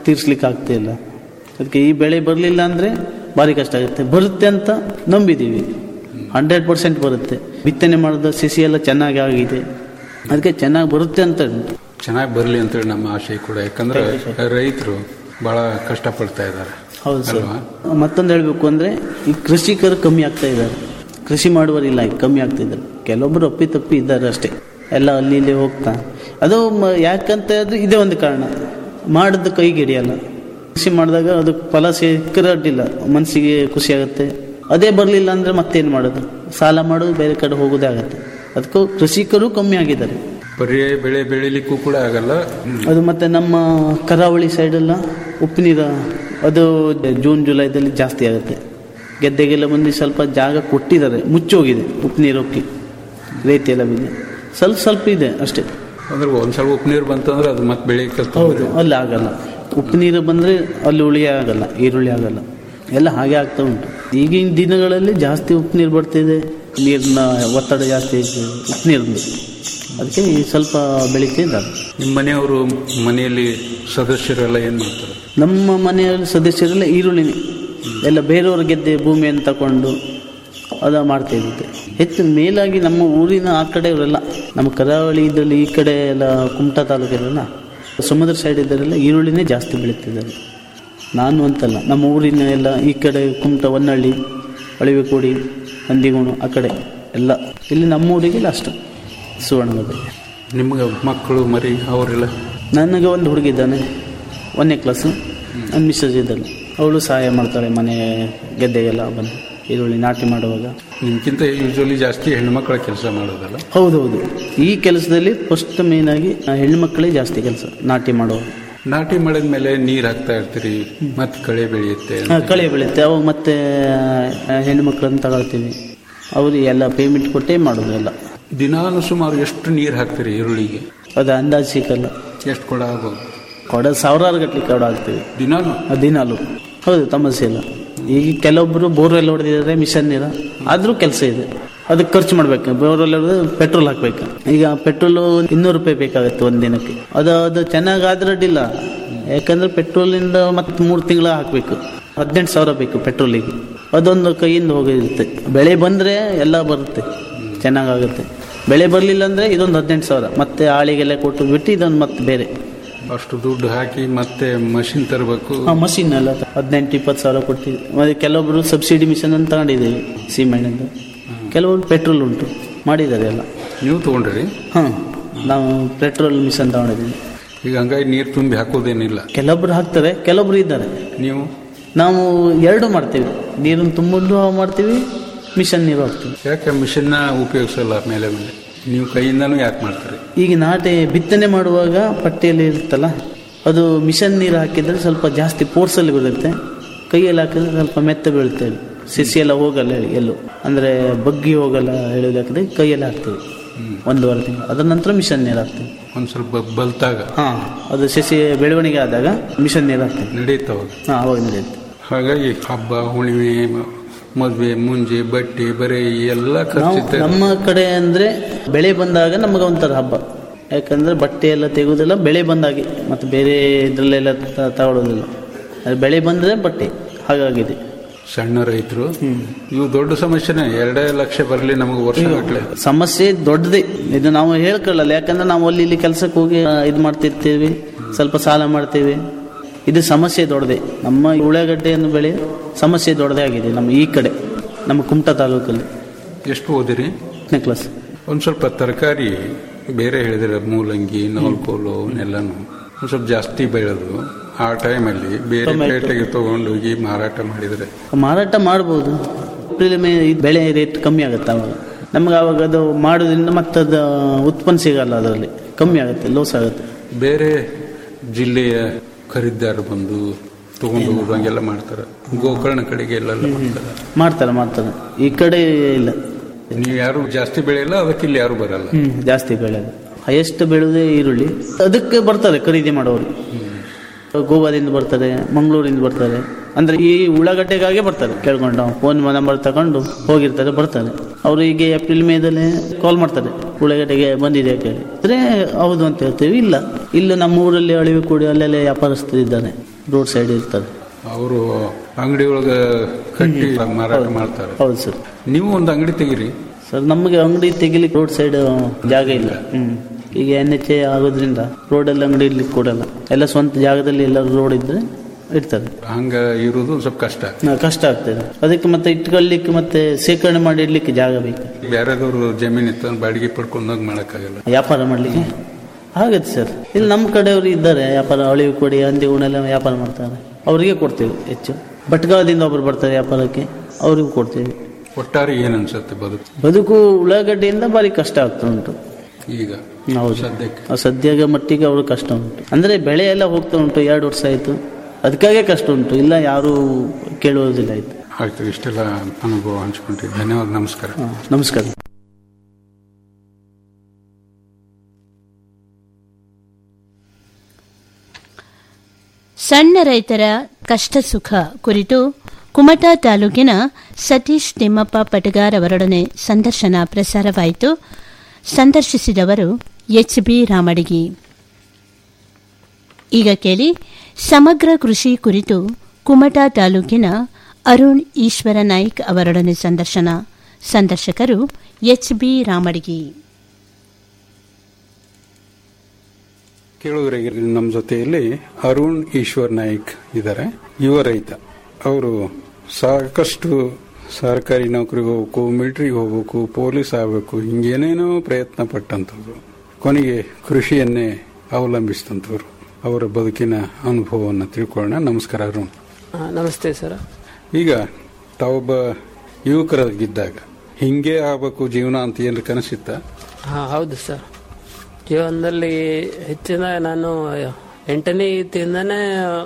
J: ತೀರ್ಸ್ಲಿಕ್ಕೆ ಆಗ್ತಾ ಇಲ್ಲ ಅದಕ್ಕೆ ಈ ಬೆಳೆ ಬರಲಿಲ್ಲ ಅಂದರೆ ಭಾರಿ ಕಷ್ಟ ಆಗುತ್ತೆ ಬರುತ್ತೆ ಅಂತ ನಂಬಿದ್ದೀವಿ ಹಂಡ್ರೆಡ್ ಪರ್ಸೆಂಟ್ ಬರುತ್ತೆ ಬಿತ್ತನೆ ಮಾಡಿದ ಸಸಿ ಎಲ್ಲ ಚೆನ್ನಾಗಿ ಆಗಿದೆ ಅದಕ್ಕೆ ಚೆನ್ನಾಗಿ ಬರುತ್ತೆ ಅಂತ ಉಂಟು.
I: ಚೆನ್ನಾಗಿ ಬರಲಿ ಅಂತೇಳಿ ನಮ್ಮ ಆಶೆ ಕೂಡ ಯಾಕಂದ್ರೆ ರೈತರು ಬಹಳ ಕಷ್ಟಪಡ್ತಾ ಇದ್ದಾರೆ
J: ಹೌದು ಸರ್
I: ಅಲ್ವಾ
J: ಮತ್ತೊಂದು ಹೇಳಬೇಕು ಅಂದರೆ ಈ ಕೃಷಿಕರು ಕಮ್ಮಿ ಆಗ್ತಾ ಇದ್ದಾರೆ ಕೃಷಿ ಮಾಡುವರಿಲ್ಲ ಈಗ ಕಮ್ಮಿ ಆಗ್ತಾ ಇದ್ದಾರೆ ಕೆಲವೊಬ್ಬರು ಅಪ್ಪಿ ತಪ್ಪಿ ಇದ್ದಾರೆ ಅಷ್ಟೇ ಎಲ್ಲ ಅಲ್ಲಿ ಇಲ್ಲಿ ಹೋಗ್ತಾ ಅದು ಮ- ಯಾಕಂತ ಅದು ಇದೇ ಒಂದು ಕಾರಣ ಮಾಡಿದ ಕೈಗೆ ಹಿಡಿಯಲ್ಲ ಕೃಷಿ ಮಾಡಿದಾಗ ಅದು ಫಲ ಸಿಕ್ಕರೆ ಅಡ್ಡಿಲ್ಲ ಮನಸ್ಸಿಗೆ ಖುಷಿ ಆಗುತ್ತೆ ಅದೇ ಬರಲಿಲ್ಲ ಅಂದರೆ ಮತ್ತೇನು ಮಾಡೋದು ಸಾಲ ಮಾಡೋದು ಬೇರೆ ಕಡೆ ಹೋಗೋದೇ ಆಗುತ್ತೆ ಅದಕ್ಕೂ ಕೃಷಿಕರು ಕಮ್ಮಿ ಆಗಿದ್ದಾರೆ
I: ಪರ್ಯಾಯ ಬೆಳೆ ಬೆಳಿಲಿಕ್ಕೂ ಕೂಡ ಆಗಲ್ಲ ಹ್ಮ್.
J: ಅದು ಮತ್ತೆ ನಮ್ಮ ಕರಾವಳಿ ಸೈಡೆಲ್ಲ ಉಪ್ಪು ನೀರು ಅದು ಜೂನ್ ಜುಲೈದಲ್ಲಿ ಜಾಸ್ತಿ ಆಗುತ್ತೆ ಗೆದ್ದೆಗೆಲ್ಲ ಬಂದು ಸ್ವಲ್ಪ ಜಾಗ ಕೊಟ್ಟಿದ್ದಾರೆ ಮುಚ್ಚೋಗಿದೆ ಉಪ್ಪು ನೀರು ಹೋಗಿ ರೇತಿ ಎಲ್ಲ ಬಿದ್ದು ಸ್ವಲ್ಪ ಸ್ವಲ್ಪ ಇದೆ ಅಷ್ಟೇ
I: ಅಂದ್ರೆ ಒಂದ್ಸಲ ಉಪ್ಪು ನೀರು ಬಂತಂದ್ರೆ ಅದು ಮತ್ತೆ ಬೆಳಿಗ್ಗೆ
J: ಹೌದು ಅಲ್ಲಿ ಆಗಲ್ಲ ಉಪ್ಪು ನೀರು ಬಂದರೆ ಅಲ್ಲಿ ಉಳಿ ಆಗಲ್ಲ ಈರುಳ್ಳಿ ಆಗಲ್ಲ ಎಲ್ಲ ಹಾಗೆ ಆಗ್ತಾ ಉಂಟು ಈಗಿನ ದಿನಗಳಲ್ಲಿ ಜಾಸ್ತಿ ಉಪ್ಪು ನೀರು ಬರ್ತಿದೆ ನೀರಿನ ಒತ್ತಡ ಜಾಸ್ತಿ ಐತೆ ಉಪ್ಪು ನೀರಿನ ಅದಕ್ಕೆ ಈ ಸ್ವಲ್ಪ ಬೆಳೀತಾ ಇದ್ದಾರೆ
I: ನಿಮ್ಮ ಮನೆಯವರು ಮನೆಯಲ್ಲಿ ಸದಸ್ಯರೆಲ್ಲ ಏನ್ ಮಾಡ್ತಾರೆ
J: ನಮ್ಮ ಮನೆಯಲ್ಲಿ ಸದಸ್ಯರೆಲ್ಲ ಈರುಳ್ಳಿನೇ ಎಲ್ಲ ಬೇರೆಯವ್ರ ಗೆದ್ದೆ ಭೂಮಿಯನ್ನು ತಗೊಂಡು ಅದ ಮಾಡ್ತಾ ಇದ್ದಿದ್ದೆ ಹೆಚ್ಚು ಮೇಲಾಗಿ ನಮ್ಮ ಊರಿನ ಆ ಕಡೆಯವರೆಲ್ಲ ನಮ್ಮ ಕರಾವಳಿ ಇದರಲ್ಲಿ ಈ ಕಡೆ ಎಲ್ಲ ಕುಮಟಾ ತಾಲೂಕಿರಲ್ಲ ಸಮುದ್ರ ಸೈಡ್ ಇದ್ದರೆಲ್ಲ ಈರುಳ್ಳಿನೇ ಜಾಸ್ತಿ ಬೆಳೀತಿದ್ದಾರೆ ನಾನು ಅಂತಲ್ಲ ನಮ್ಮ ಊರಿನ ಎಲ್ಲ ಈ ಕಡೆ ಕುಮಟ ಹೊನ್ನಳ್ಳಿ ಅಳಿವೆಕೋಡಿ ನಂದಿಗೋಣು ಆ ಕಡೆ ಎಲ್ಲ ಇಲ್ಲಿ ನಮ್ಮ ಊರಿಗೆ ಅಷ್ಟು ಸುವರ್ಣಗದೆ
I: ನಿಮ್ಗೆ ಮಕ್ಕಳು ಮರಿ ಅವರೆಲ್ಲ
J: ನನಗೆ ಒಂದು ಹುಡುಗಿದ್ದಾನೆ ಒಂದನೇ ಕ್ಲಾಸು ನನ್ನ ಮಿಸ್ಸಸ್ ಇದ್ದಾಳೆ ಅವಳು ಸಹಾಯ ಮಾಡ್ತಾಳೆ ಮನೆ ಗೆದ್ದೆಗೆಲ್ಲ ಬಂದು ಈರುಳ್ಳಿ ನಾಟಿ ಮಾಡುವಾಗ
I: ನಿಮ್ಗಿಂತ ಯೂಶಲಿ ಜಾಸ್ತಿ ಹೆಣ್ಮಕ್ಳ ಕೆಲಸ ಮಾಡೋದಲ್ಲ
J: ಹೌದೌದು ಈ ಕೆಲಸದಲ್ಲಿ ಫಸ್ಟ್ ಮೇಯ್ನಾಗಿ ಹೆಣ್ಣುಮಕ್ಕಳೇ ಜಾಸ್ತಿ ಕೆಲಸ ನಾಟಿ ಮಾಡುವಾಗ
I: ನಾಟಿ ಮಾಡಿದ ಮೇಲೆ ನೀರ್ ಹಾಕ್ತಾ ಇರ್ತೀರಿ ಮತ್ತೆ ಕಳೆ ಬೆಳೆಯುತ್ತೆ
J: ಆ, ಕಳೆ ಬೆಳೆಯುತ್ತೆ ಅವಾಗ ಮತ್ತೆ ಆ, ಹೆಣ್ಣುಮಕ್ಕಳನ್ನು ತಗೊಳ್ತೀವಿ ಅವ್ರಿಗೆ ಎಲ್ಲ ಪೇಮೆಂಟ್ ಕೊಟ್ಟೇ ಮಾಡೋದು ಎಲ್ಲ
I: ದಿನಾನು ಸುಮಾರು ಎಷ್ಟು ನೀರ್ ಹಾಕ್ತೀರಿ ಈರುಳ್ಳಿಗೆ
J: ಅದು ಅಂದಾಜು ಸಿಕ್ಕಲ್ಲ
I: ಎಷ್ಟು ಕೊಡ ಆಗ್ಬೋದು
J: ಕೊಡ ಸಾವಿರಾರು ಗಟ್ಟಲೆ ಕೊಡ ಹಾಕ್ತೀವಿ
I: ದಿನಾನು
J: ದಿನಾಲು ಹೌದು ಸಮಸ್ಯೆ ಇಲ್ಲ ಈಗ ಕೆಲವೊಬ್ಬರು ಬೋರ್ವೆಲ್ ಹೊಡೆದಿದ್ದಾರೆ ಮಿಷನ್ ನೀರ ಆದರೂ ಕೆಲಸ ಇದೆ ಅದಕ್ಕೆ ಖರ್ಚು ಮಾಡ್ಬೇಕು ಬೋರ್ವೆಲ್ ಹೊಡೆದು ಪೆಟ್ರೋಲ್ ಹಾಕ್ಬೇಕು ಈಗ ಪೆಟ್ರೋಲು ಇನ್ನೂರು ರೂಪಾಯಿ ಬೇಕಾಗುತ್ತೆ ಒಂದು ದಿನಕ್ಕೆ ಅದು ಅದು ಚೆನ್ನಾಗಿ ಆದ್ರೆ ಅಡ್ಡಿಲ್ಲ ಯಾಕಂದ್ರೆ ಪೆಟ್ರೋಲಿಂದ ಮತ್ತೆ ಮೂರು ತಿಂಗಳ ಹಾಕಬೇಕು ಹದಿನೆಂಟು ಸಾವಿರ ಬೇಕು ಪೆಟ್ರೋಲಿಗೆ ಅದೊಂದು ಕೈಯಿಂದ ಹೋಗಿರುತ್ತೆ ಬೆಳೆ ಬಂದರೆ ಎಲ್ಲ ಬರುತ್ತೆ ಚೆನ್ನಾಗಾಗುತ್ತೆ ಬೆಳೆ ಬರಲಿಲ್ಲ ಅಂದರೆ ಇದೊಂದು ಹದಿನೆಂಟು ಸಾವಿರ ಮತ್ತೆ ಆಳಿಗೆಲ್ಲ ಕೊಟ್ಟು ಬಿಟ್ಟು ಇದೊಂದು ಮತ್ತೆ ಬೇರೆ
I: ಅಷ್ಟು ದುಡ್ಡು ಹಾಕಿ ಮತ್ತೆ ಮಷಿನ್ ತರಬೇಕು
J: ಮಷಿನ್ ಎಲ್ಲ ಹದಿನೆಂಟು ಇಪ್ಪತ್ತು ಸಾವಿರ ಕೊಡ್ತೀವಿ ಮತ್ತೆ ಕೆಲವೊಬ್ರು ಸಬ್ಸಿಡಿ ಮಿಷನ್ ಅಂತ ತಗೊಂಡಿದ್ದೀವಿ ಸಿಮೆಂಟ್ ಕೆಲವರು ಪೆಟ್ರೋಲ್ ಉಂಟು ಮಾಡಿದ್ದಾರೆ ಎಲ್ಲ
I: ನೀವು ತಗೊಂಡ್ರಿ
J: ಹಾಂ ನಾವು ಪೆಟ್ರೋಲ್ ಮಿಷನ್ ತಗೊಂಡಿದ್ದೀವಿ
I: ಈಗ ಹಂಗಾಗಿ ನೀರು ತುಂಬಿ ಹಾಕೋದೇನಿಲ್ಲ
J: ಕೆಲವೊಬ್ರು ಹಾಕ್ತಾರೆ ಕೆಲವೊಬ್ರು ಇದ್ದಾರೆ
I: ನೀವು
J: ನಾವು ಎರಡು ಮಾಡ್ತೀವಿ ನೀರನ್ನು ತುಂಬೋದು ಮಾಡ್ತೀವಿ ಮಿಷನ್ ನೀರು ಹಾಕ್ತೀವಿ
I: ಯಾಕೆ ಮಿಷನ್ನ ಉಪಯೋಗಿಸಲ್ಲ ಮೇಲೆ ಮೇಲೆ ನೀವು ಕೈಯಿಂದನೂ ಯಾಕೆ ಮಾಡ್ತೀರಿ
J: ಈಗ ನಾಟಿ ಬಿತ್ತನೆ ಮಾಡುವಾಗ ಪಟ್ಟಿಯಲ್ಲಿ ಇರುತ್ತಲ್ಲ ಅದು ಮಿಷನ್ ನೀರು ಹಾಕಿದ್ರೆ ಸ್ವಲ್ಪ ಜಾಸ್ತಿ ಫೋರ್ಸಲ್ಲಿ ಬೀಳುತ್ತೆ ಕೈಯಲ್ಲಿ ಹಾಕಿದ್ರೆ ಸ್ವಲ್ಪ ಮೆತ್ತ ಬೀಳುತ್ತೆ ಸಿಸಿ ಎಲ್ಲ ಹೋಗಲ್ಲ ಹೇಳಿ ಎಲ್ಲೂ ಅಂದರೆ ಬಗ್ಗಿ ಹೋಗಲ್ಲ ಹೇಳೋದು ಹಾಕಿದ್ರೆ ಕೈಯಲ್ಲಿ ಹಾಕ್ತೀವಿ ಒಂದೂವರೆ ತಿಂಗಳು ಅದರ ನಂತರ ಮಿಷನ್ ನೀರು ಹಾಕ್ತೀವಿ
I: ಒಂದು ಸ್ವಲ್ಪ ಬಲ್ತಾಗ
J: ಹಾಂ ಅದು ಸಸಿ ಬೆಳವಣಿಗೆ ಆದಾಗ ಮಿಷನ್ ನೀರು ಹಾಕ್ತೀವಿ
I: ನಡೀತಾವಾಗ
J: ಹಾಂ ಅವಾಗ ನಡೆಯುತ್ತೆ
I: ಹಾಗಾಗಿ ಹಬ್ಬ ಹುಣ್ಣಿಮೆ ಮ- ಮದ್ವೆ ಮುಂಜಿ ಬಟ್ಟೆ ಬರೆ ಎಲ್ಲ
J: ನಾವು
I: ಖರ್ಚಿದ್ದ
J: ನಮ್ಮ ಕಡೆ ಅಂದರೆ ಬೆಳೆ ಬಂದಾಗ ನಮಗೆ ಒಂಥರ ಹಬ್ಬ ಯಾಕಂದರೆ ಬಟ್ಟೆ ಎಲ್ಲ ತೆಗೆಯೋದಿಲ್ಲ ಬೆಳೆ ಬಂದಾಗೆ ಮತ್ತು ಬೇರೆ ಇದರಲ್ಲೆಲ್ಲ ತ- ತಗೊಳ್ಳೋದಿಲ್ಲ ಅದು ಬೆಳೆ ಬಂದರೆ ಬಟ್ಟೆ ಹಾಗಾಗಿದೆ
I: ಸಣ್ಣ ರೈತರು ಇವು ದೊಡ್ಡ ಸಮಸ್ಯೆನೇ ಎರಡೇ ಲಕ್ಷ ಬರಲಿ ನಮಗೆ ವರ್ಷ ಗಟ್ಟಲೆ
J: ಸಮಸ್ಯೆ ದೊಡ್ಡದೇ ಇದು ನಾವು ಹೇಳ್ಕೊಳ್ಳಲ್ಲ ಯಾಕಂದ್ರೆ ನಾವು ಅಲ್ಲಿ ಇಲ್ಲಿ ಕೆಲಸಕ್ಕೆ ಹೋಗಿ ಇದು ಮಾಡ್ತಿರ್ತೀವಿ ಸ್ವಲ್ಪ ಸಾಲ ಮಾಡ್ತೀವಿ ಇದು ಸಮಸ್ಯೆ ದೊಡ್ಡದೆ ನಮ್ಮ ಉಳ್ಳಾಗಡ್ಡೆಯನ್ನು ಬೆಳೆ ಸಮಸ್ಯೆ ದೊಡ್ಡದೇ ಆಗಿದೆ ನಮ್ಮ ಈ ಕಡೆ ನಮ್ಮ ಕುಮಟಾ ತಾಲೂಕಲ್ಲಿ
I: ಎಷ್ಟು ಓದಿರಿ
J: ಹತ್ತನೇ ಕ್ಲಾಸ್
I: ಒಂದು ಸ್ವಲ್ಪ ತರಕಾರಿ ಬೇರೆ ಹೇಳಿದ್ರೆ ಮೂಲಂಗಿ ನವಲ್ಕೋಲು ಅವನ್ನೆಲ್ಲನು ಒಂದು ಸ್ವಲ್ಪ ಜಾಸ್ತಿ ಬೆಳೆದು ಆ ಟೈಮಲ್ಲಿ ಬೇರೆ
J: ಟೊಮೆಟೊ.
I: ಪೇಟೆಗೆ ತಗೊಂಡು ಹೋಗಿ ಮಾರಾಟ ಮಾಡಿದರೆ
J: ಮಾರಾಟ ಮಾಡ್ಬೋದು ಏಪ್ರಿಲ್ ಮೇ ಈ ಬೆಳೆ ರೇಟ್ ಕಮ್ಮಿ ಆಗುತ್ತೆ ಅವಾಗ ನಮ್ಗೆ ಅವಾಗ ಅದು ಮಾಡೋದ್ರಿಂದ ಮತ್ತೆ ಅದು ಉತ್ಪನ್ನ ಸಿಗಲ್ಲ ಅದರಲ್ಲಿ ಕಮ್ಮಿ ಆಗುತ್ತೆ ಲೋಸ್ ಆಗುತ್ತೆ
I: ಬೇರೆ ಜಿಲ್ಲೆಯ ಖರೀದಿದಾರ ಬಂದು ತಗೊಂಡು ಹೋಗೋದು ಹಂಗೆಲ್ಲ ಮಾಡ್ತಾರೆ ಗೋಕರ್ಣ ಕಡೆಗೆ ಎಲ್ಲೆಲ್ಲ ಮಾಡ್ತಾರೆ
J: ಮಾಡ್ತಾರೆ ಮಾಡ್ತಾರೆ ಈ ಕಡೆ ಇಲ್ಲ
I: ನೀವು ಯಾರು ಜಾಸ್ತಿ ಬೆಳೆಯಲ್ಲ ಅದಕ್ಕೆ ಇಲ್ಲಿ ಯಾರು ಬರಲ್ಲ
J: ಹ್ಮ್ ಜಾಸ್ತಿ ಬೆಳೆಯೋದು ಹೈಯೆಸ್ಟ್ ಬೆಳೆಯೋದೇ ಈರುಳ್ಳಿ ಅದಕ್ಕೆ ಬರ್ತಾರೆ ಖರೀದಿ ಮಾಡೋರು ಗೋವಾದಿಂದ ಬರ್ತಾರೆ ಮಂಗಳೂರಿಂದ ಬರ್ತಾರೆ ಅಂದ್ರೆ ಈ ಉಳ್ಳಾಗಡ್ಡೆಗಾಗೆ ಬರ್ತಾರೆ ಕೇಳ್ಕೊಂಡು ಫೋನ್ ನಂಬರ್ ತಗೊಂಡು ಹೋಗಿರ್ತಾರೆ ಬರ್ತಾರೆ ಅವರು ಈಗ ಏಪ್ರಿಲ್ ಮೇದಲ್ಲಿ ಕಾಲ್ ಮಾಡ್ತಾರೆ ಉಳ್ಳಾಗಡ್ಡೆಗೆ ಬಂದಿದೆ ಕೇಳಿ ಅಂದ್ರೆ ಹೌದು ಅಂತ ಹೇಳ್ತೀವಿ ಇಲ್ಲ ಇಲ್ಲ ನಮ್ಮ ಊರಲ್ಲಿ ಅಳಿವೆ ಕೂಡಿ ಅಲ್ಲೆಲ್ಲ ವ್ಯಾಪಾರಸ್ಥರಿದ್ದಾರೆ ರೋಡ್ ಸೈಡ್ ಇರ್ತಾರೆ
I: ಅವರು ಅಂಗಡಿ ಒಳಗೆ ಕಟ್ಟಿ ಮಾರಾಟ ಮಾಡ್ತಾರೆ
J: ಹೌದು ಸರ್
I: ನೀವು ಒಂದು ಅಂಗಡಿ ತೆಗೀರಿ
J: ಸರ್ ನಮಗೆ ಅಂಗಡಿ ತೆಗಿಲಿಕ್ಕೆ ರೋಡ್ ಸೈಡ್ ಜಾಗ ಇಲ್ಲ ಹ್ಮ್ ಈಗ ಎನ್ ಎಚ್ ಎ ಆಗೋದ್ರಿಂದ ರೋಡಲ್ಲಿ ಅಂಗಡಿ ಇಡ್ಲಿಕ್ಕೆ ಕೊಡಲ್ಲ ಎಲ್ಲ ಸ್ವಂತ ಜಾಗದಲ್ಲಿ ಎಲ್ಲ ರೋಡ್ ಇದ್ರೆ ಇಡ್ತಾರೆ
I: ಹಂಗ ಇರುವುದು ಒಂದ್ ಸ್ವಲ್ಪ ಕಷ್ಟ
J: ಹಾ, ಕಷ್ಟ ಆಗ್ತದೆ ಅದಕ್ಕೆ ಮತ್ತೆ ಇಟ್ಕೊಳ್ಳಿಕ್ಕೆ ಮತ್ತೆ ಶೇಖರಣೆ ಮಾಡಿ ಇಡ್ಲಿಕ್ಕೆ ಜಾಗ ಬೇಕು
I: ಬೇರೆದವ್ರು ಜಮೀನ್ ಇತ್ತು ಬಾಡಿಗೆ ಪಡ್ಕೊಂಡಾಗ ಮಾಡಕ್ಕಾಗಲ್ಲ
J: ವ್ಯಾಪಾರ ಮಾಡ್ಲಿಕ್ಕೆ ಆಗತ್ತೆ ಸರ್ ಇಲ್ಲಿ ನಮ್ಮ ಕಡೆಯವರು ಇದ್ದಾರೆ ವ್ಯಾಪಾರ ಅಳಿವು ಕೊಡಿ ಹಂದಿ ಉಣೆಲ್ಲ ವ್ಯಾಪಾರ ಮಾಡ್ತಾರೆ ಅವರಿಗೆ ಕೊಡ್ತೇವೆ ಹೆಚ್ಚು ಭಟ್ಗಾಳದಿಂದ ಒಬ್ರು ಬರ್ತಾರೆ ವ್ಯಾಪಾರಕ್ಕೆ ಅವರಿಗೂ ಕೊಡ್ತೇವೆ
I: ಒಟ್ಟಾರೆ ಏನ್ ಅನ್ಸುತ್ತೆ ಬದುಕು
J: ಬದುಕು ಉಳ್ಳಾಗಡ್ಡೆಯಿಂದ ಭಾರಿ ಕಷ್ಟ ಆಗ್ತಾ ಉಂಟು
I: ಈಗ
J: ಹೌದು
I: ಸದ್ಯಕ್ಕೆ
J: ಆ ಸದ್ಯದ ಮಟ್ಟಿಗೆ ಅವರು ಕಷ್ಟ ಉಂಟು ಅಂದ್ರೆ ಬೆಳೆ ಎಲ್ಲ ಹೋಗ್ತಾ ಉಂಟು ಎರಡು ವರ್ಷ ಆಯ್ತು ಅದಕ್ಕಾಗೆ ಕಷ್ಟ ಉಂಟು ಇಲ್ಲ ಯಾರು ಕೇಳುವುದಿಲ್ಲ ಆಯ್ತು
I: ಆಯ್ತು ಇಷ್ಟೆಲ್ಲ ಅನುಭವ ಹಂಚ್ಕೊಂಡ್ರಿ ಧನ್ಯವಾದ ನಮಸ್ಕಾರ
J: ಹಾ, ನಮಸ್ಕಾರ
H: ಸಣ್ಣ ರೈತರ ಕಷ್ಟ ಸುಖ ಕುರಿತು ಕುಮಟಾ ತಾಲೂಕಿನ ಸತೀಶ್ ತಿಮ್ಮಪ್ಪ ಪಟಗಾರ್ ಅವರೊಡನೆ ಸಂದರ್ಶನ ಪ್ರಸಾರವಾಯಿತು ಸಂದರ್ಶಿಸಿದವರು ಎಚ್ ಬಿ ರಾಮಡಿಗಿ ಈಗ ಕೇಳಿ ಸಮಗ್ರ ಕೃಷಿ ಕುರಿತು ಕುಮಟಾ ತಾಲೂಕಿನ ಅರುಣ್ ಈಶ್ವರ ನಾಯ್ಕ್ ಅವರೊಡನೆ ಸಂದರ್ಶನ ಸಂದರ್ಶಕರು ಎಚ್ ಬಿ ರಾಮಡಿಗಿ
I: ಕೇಳುಗರಿಗೆ ನಮ್ಮ ಜೊತೆಯಲ್ಲಿ ಅರುಣ್ ಈಶ್ವರ್ ನಾಯ್ಕ್ ಇದ್ದಾರೆ ಯುವ ರೈತ ಅವರು ಸಾಕಷ್ಟು ಸರ್ಕಾರಿ ನೌಕರಿಗೆ ಹೋಗ್ಬೇಕು ಮಿಲಿಟರಿಗೆ ಹೋಗ್ಬೇಕು ಪೊಲೀಸ್ ಆಗಬೇಕು ಹಿಂಗೇನೇನೋ ಪ್ರಯತ್ನ ಪಟ್ಟಂತವ್ರು ಕೊನೆಗೆ ಕೃಷಿಯನ್ನೇ ಅವಲಂಬಿಸಿದಂಥವ್ರು ಅವರ ಬದುಕಿನ ಅನುಭವವನ್ನು ತಿಳ್ಕೊಳ್ಳೋಣ ನಮಸ್ಕಾರ ಅರುಣ್
K: ಆ, ನಮಸ್ತೆ ಸರ್
I: ಈಗ ತಾವೊಬ್ಬ ಯುವಕರಾಗಿದ್ದಾಗ ಹಿಂಗೆ ಆಗಬೇಕು ಜೀವನ ಅಂತ ಏನಾರ ಕನಸಿತ್ತ
K: ಹಾ ಹೌದು ಸರ್ ಜೀವನದಲ್ಲಿ ಹೆಚ್ಚಿನ ನಾನು ಎಂಟನೇ ಇತಿಯಿಂದನೇ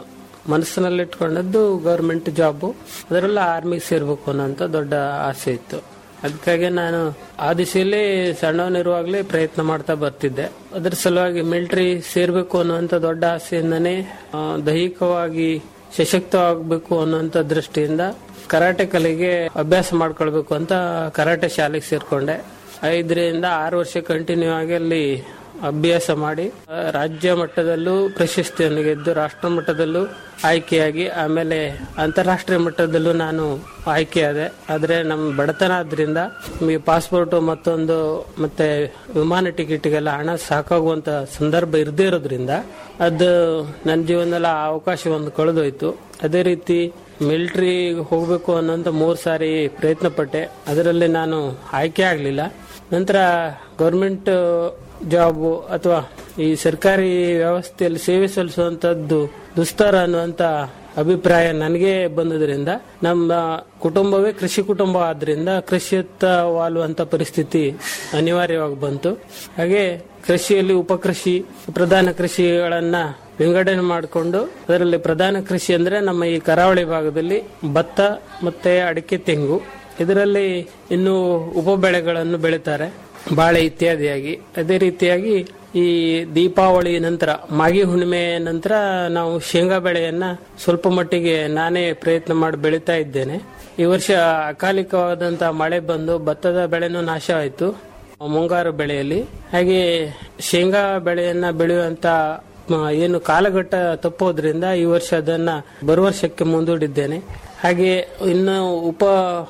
K: ಮನಸ್ಸಿನಲ್ಲಿಟ್ಕೊಂಡದ್ದು ಗೌರ್ಮೆಂಟ್ ಜಾಬು ಅದರಲ್ಲ ಆರ್ಮಿಗೆ ಸೇರ್ಬೇಕು ಅನ್ನೋಂಥ ದೊಡ್ಡ ಆಸೆ ಇತ್ತು ಅದಕ್ಕಾಗಿ ನಾನು ಆ ದಿಶೆಯಲ್ಲಿ ಸಣ್ಣವನಿರುವಾಗಲೇ ಪ್ರಯತ್ನ ಮಾಡ್ತಾ ಬರ್ತಿದ್ದೆ ಅದರ ಸಲುವಾಗಿ ಮಿಲಿಟರಿ ಸೇರ್ಬೇಕು ಅನ್ನುವಂಥ ದೊಡ್ಡ ಆಸೆಯಿಂದನೇ ಆ, ದೈಹಿಕವಾಗಿ ಸಶಕ್ತವಾಗಬೇಕು ಅನ್ನುವಂಥ ದೃಷ್ಟಿಯಿಂದ ಕರಾಟೆ ಕಲೆಗೆ ಅಭ್ಯಾಸ ಮಾಡ್ಕೊಳ್ಬೇಕು ಅಂತ ಕರಾಟೆ ಶಾಲೆಗೆ ಸೇರ್ಕೊಂಡೆ ಐದರಿಂದ ಆರು ವರ್ಷ ಕಂಟಿನ್ಯೂ ಆಗಿ ಅಲ್ಲಿ ಅಭ್ಯಾಸ ಮಾಡಿ ಆ, ರಾಜ್ಯ ಮಟ್ಟದಲ್ಲೂ ಪ್ರಶಸ್ತಿಯನ್ನು ಗೆದ್ದು ರಾಷ್ಟ್ರ ಮಟ್ಟದಲ್ಲೂ ಆಯ್ಕೆಯಾಗಿ ಆಮೇಲೆ ಅಂತಾರಾಷ್ಟ್ರೀಯ ಮಟ್ಟದಲ್ಲೂ ನಾನು ಆಯ್ಕೆಯಾದೆ ಆದರೆ ನಮ್ಮ ಬಡತನ ಆದ್ರಿಂದ ನಮಗೆ ಪಾಸ್ಪೋರ್ಟ್ ಮತ್ತೊಂದು ಮತ್ತೆ ವಿಮಾನ ಟಿಕೆಟ್ಗೆಲ್ಲ ಹಣ ಸಾಕಾಗುವಂತ ಸಂದರ್ಭ ಇರದೇ ಇರೋದ್ರಿಂದ ಅದು ನನ್ನ ಜೀವನದಲ್ಲಿ ಆ ಅವಕಾಶ ಒಂದು ಕಳೆದೋಯ್ತು ಅದೇ ರೀತಿ ಮಿಲಿಟರಿ ಹೋಗ್ಬೇಕು ಅನ್ನೋಂಥ ಮೂರು ಸಾರಿ ಪ್ರಯತ್ನ ಪಟ್ಟೆ ಅದರಲ್ಲಿ ನಾನು ಆಯ್ಕೆ ಆಗಲಿಲ್ಲ ನಂತರ ಗೌರ್ಮೆಂಟ್ ಜಾಬು ಅಥವಾ ಈ ಸರ್ಕಾರಿ ವ್ಯವಸ್ಥೆಯಲ್ಲಿ ಸೇವೆ ಸಲ್ಲಿಸುವಂತದ್ದು ದುಸ್ತರ ಅನ್ನುವಂತ ಅಭಿಪ್ರಾಯ ನನಗೆ ಬಂದದ್ರಿಂದ ನಮ್ಮ ಕುಟುಂಬವೇ ಕೃಷಿ ಕುಟುಂಬ ಆದ್ರಿಂದ ಕೃಷಿಯತ್ತ ವಾಲುವಂತ ಪರಿಸ್ಥಿತಿ ಅನಿವಾರ್ಯವಾಗಿ ಬಂತು ಹಾಗೆ ಕೃಷಿಯಲ್ಲಿ ಉಪಕೃಷಿ ಪ್ರಧಾನ ಕೃಷಿಗಳನ್ನ ವಿಂಗಡಣೆ ಮಾಡಿಕೊಂಡು ಅದರಲ್ಲಿ ಪ್ರಧಾನ ಕೃಷಿ ಅಂದ್ರೆ ನಮ್ಮ ಈ ಕರಾವಳಿ ಭಾಗದಲ್ಲಿ ಭತ್ತ ಮತ್ತೆ ಅಡಿಕೆ ತೆಂಗು ಇದರಲ್ಲಿ ಇನ್ನು ಉಪ ಬೆಳೆಗಳನ್ನು ಬೆಳೀತಾರೆ ಬಾಳೆ ಇತ್ಯಾದಿಯಾಗಿ ಅದೇ ರೀತಿಯಾಗಿ ಈ ದೀಪಾವಳಿ ನಂತರ ಮಾಗಿ ಹುಣ್ಣಿಮೆ ನಂತರ ನಾವು ಶೇಂಗಾ ಬೆಳೆಯನ್ನ ಸ್ವಲ್ಪ ಮಟ್ಟಿಗೆ ನಾನೇ ಪ್ರಯತ್ನ ಮಾಡಿ ಬೆಳೀತಾ ಇದ್ದೇನೆ ಈ ವರ್ಷ ಅಕಾಲಿಕವಾದಂತಹ ಮಳೆ ಬಂದು ಭತ್ತದ ಬೆಳೆನೂ ನಾಶ ಆಯಿತು ಮುಂಗಾರು ಬೆಳೆಯಲ್ಲಿ ಹಾಗೆ ಶೇಂಗಾ ಬೆಳೆಯನ್ನ ಬೆಳೆಯುವಂತ ಮ, ಏನು ಕಾಲಘಟ್ಟ ತಪ್ಪೋದ್ರಿಂದ ಈ ವರ್ಷ ಅದನ್ನ ಬರುವ ವರ್ಷಕ್ಕೆ ಮುಂದೂಡಿದ್ದೇನೆ ಹಾಗೆ ಇನ್ನು ಉಪ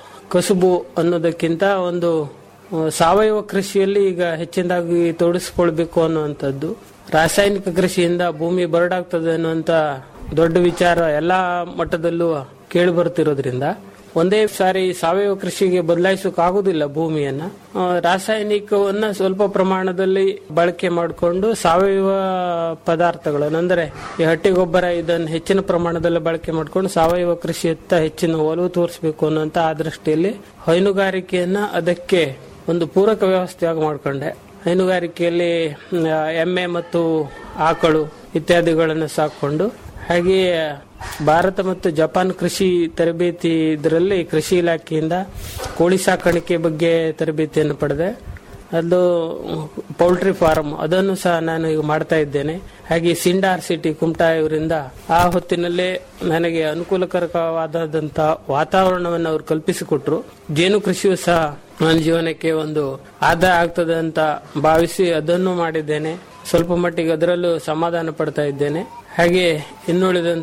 K: ಕಸುಬು ಅನ್ನೋದಕ್ಕಿಂತ ಒಂದು ಆ, ಸಾವಯವ ಕೃಷಿಯಲ್ಲಿ ಈಗ ಹೆಚ್ಚಿನದಾಗಿ ತೊಡಗಿಸ್ಕೊಳ್ಬೇಕು ಅನ್ನುವಂಥದ್ದು ರಾಸಾಯನಿಕ ಕೃಷಿಯಿಂದ ಭೂಮಿ ಬರಡಾಗ್ತದೆ ಅನ್ನುವಂತ ದೊಡ್ಡ ವಿಚಾರ ಎಲ್ಲಾ ಮಟ್ಟದಲ್ಲೂ ಕೇಳಿ ಬರ್ತಿರೋದ್ರಿಂದ ಒಂದೇ ಸಾರಿ ಸಾವಯವ ಕೃಷಿಗೆ ಬದಲಾಯಿಸೋಕ್ಕಾಗೋದಿಲ್ಲ ಭೂಮಿಯನ್ನ ಆ, ರಾಸಾಯನಿಕವನ್ನ ಸ್ವಲ್ಪ ಪ್ರಮಾಣದಲ್ಲಿ ಬಳಕೆ ಮಾಡಿಕೊಂಡು ಸಾವಯವ ಪದಾರ್ಥಗಳನ್ನು ಅಂದರೆ ಈ ಹಟ್ಟಿ ಗೊಬ್ಬರ ಇದನ್ನು ಹೆಚ್ಚಿನ ಪ್ರಮಾಣದಲ್ಲಿ ಬಳಕೆ ಮಾಡಿಕೊಂಡು ಸಾವಯವ ಕೃಷಿಯತ್ತ ಹೆಚ್ಚಿನ ಒಲವು ತೋರಿಸಬೇಕು ಅನ್ನೋಂತ ಆ ದೃಷ್ಟಿಯಲ್ಲಿ ಹೈನುಗಾರಿಕೆಯನ್ನ ಅದಕ್ಕೆ ಒಂದು ಪೂರಕ ವ್ಯವಸ್ಥೆಯಾಗಿ ಮಾಡಿಕೊಂಡೆ ಹೈನುಗಾರಿಕೆಯಲ್ಲಿ ಮ್, ಎಮ್ಮೆ ಮತ್ತು ಆಕಳು ಇತ್ಯಾದಿಗಳನ್ನು ಸಾಕೊಂಡು ಹಾಗೆಯೇ ಭಾರತ ಮತ್ತು ಜಪಾನ್ ಕೃಷಿ ತರಬೇತಿ ಇದರಲ್ಲಿ ಕೃಷಿ ಇಲಾಖೆಯಿಂದ ಕೋಳಿ ಸಾಕಾಣಿಕೆ ಬಗ್ಗೆ ತರಬೇತಿಯನ್ನು ಪಡೆದೆ ಅದು ಪೌಲ್ಟ್ರಿ ಫಾರ್ಮ್ ಅದನ್ನು ಸಹ ನಾನು ಈಗ ಮಾಡ್ತಾ ಇದ್ದೇನೆ ಹಾಗೆ ಸಿಂಡಾರ್ ಸಿಟಿ ಕುಮಟಾ ಇವರಿಂದ ಆ ಹೊತ್ತಿನಲ್ಲೇ ನನಗೆ ಅನುಕೂಲಕರವಾದಂತ ವಾತಾವರಣವನ್ನು ಅವರು ಕಲ್ಪಿಸಿಕೊಟ್ರು ಜೇನು ಕೃಷಿಯು ಸಹ ನನ್ನ ಜೀವನಕ್ಕೆ ಒಂದು ಆದಾಯ ಆಗ್ತದೆ ಅಂತ ಭಾವಿಸಿ ಅದನ್ನು ಮಾಡಿದ್ದೇನೆ ಸ್ವಲ್ಪ ಮಟ್ಟಿಗೆ ಅದರಲ್ಲೂ ಸಮಾಧಾನ ಪಡ್ತಾ ಇದ್ದೇನೆ ಹಾಗೆ ಇನ್ನುಳಿದಂತೆ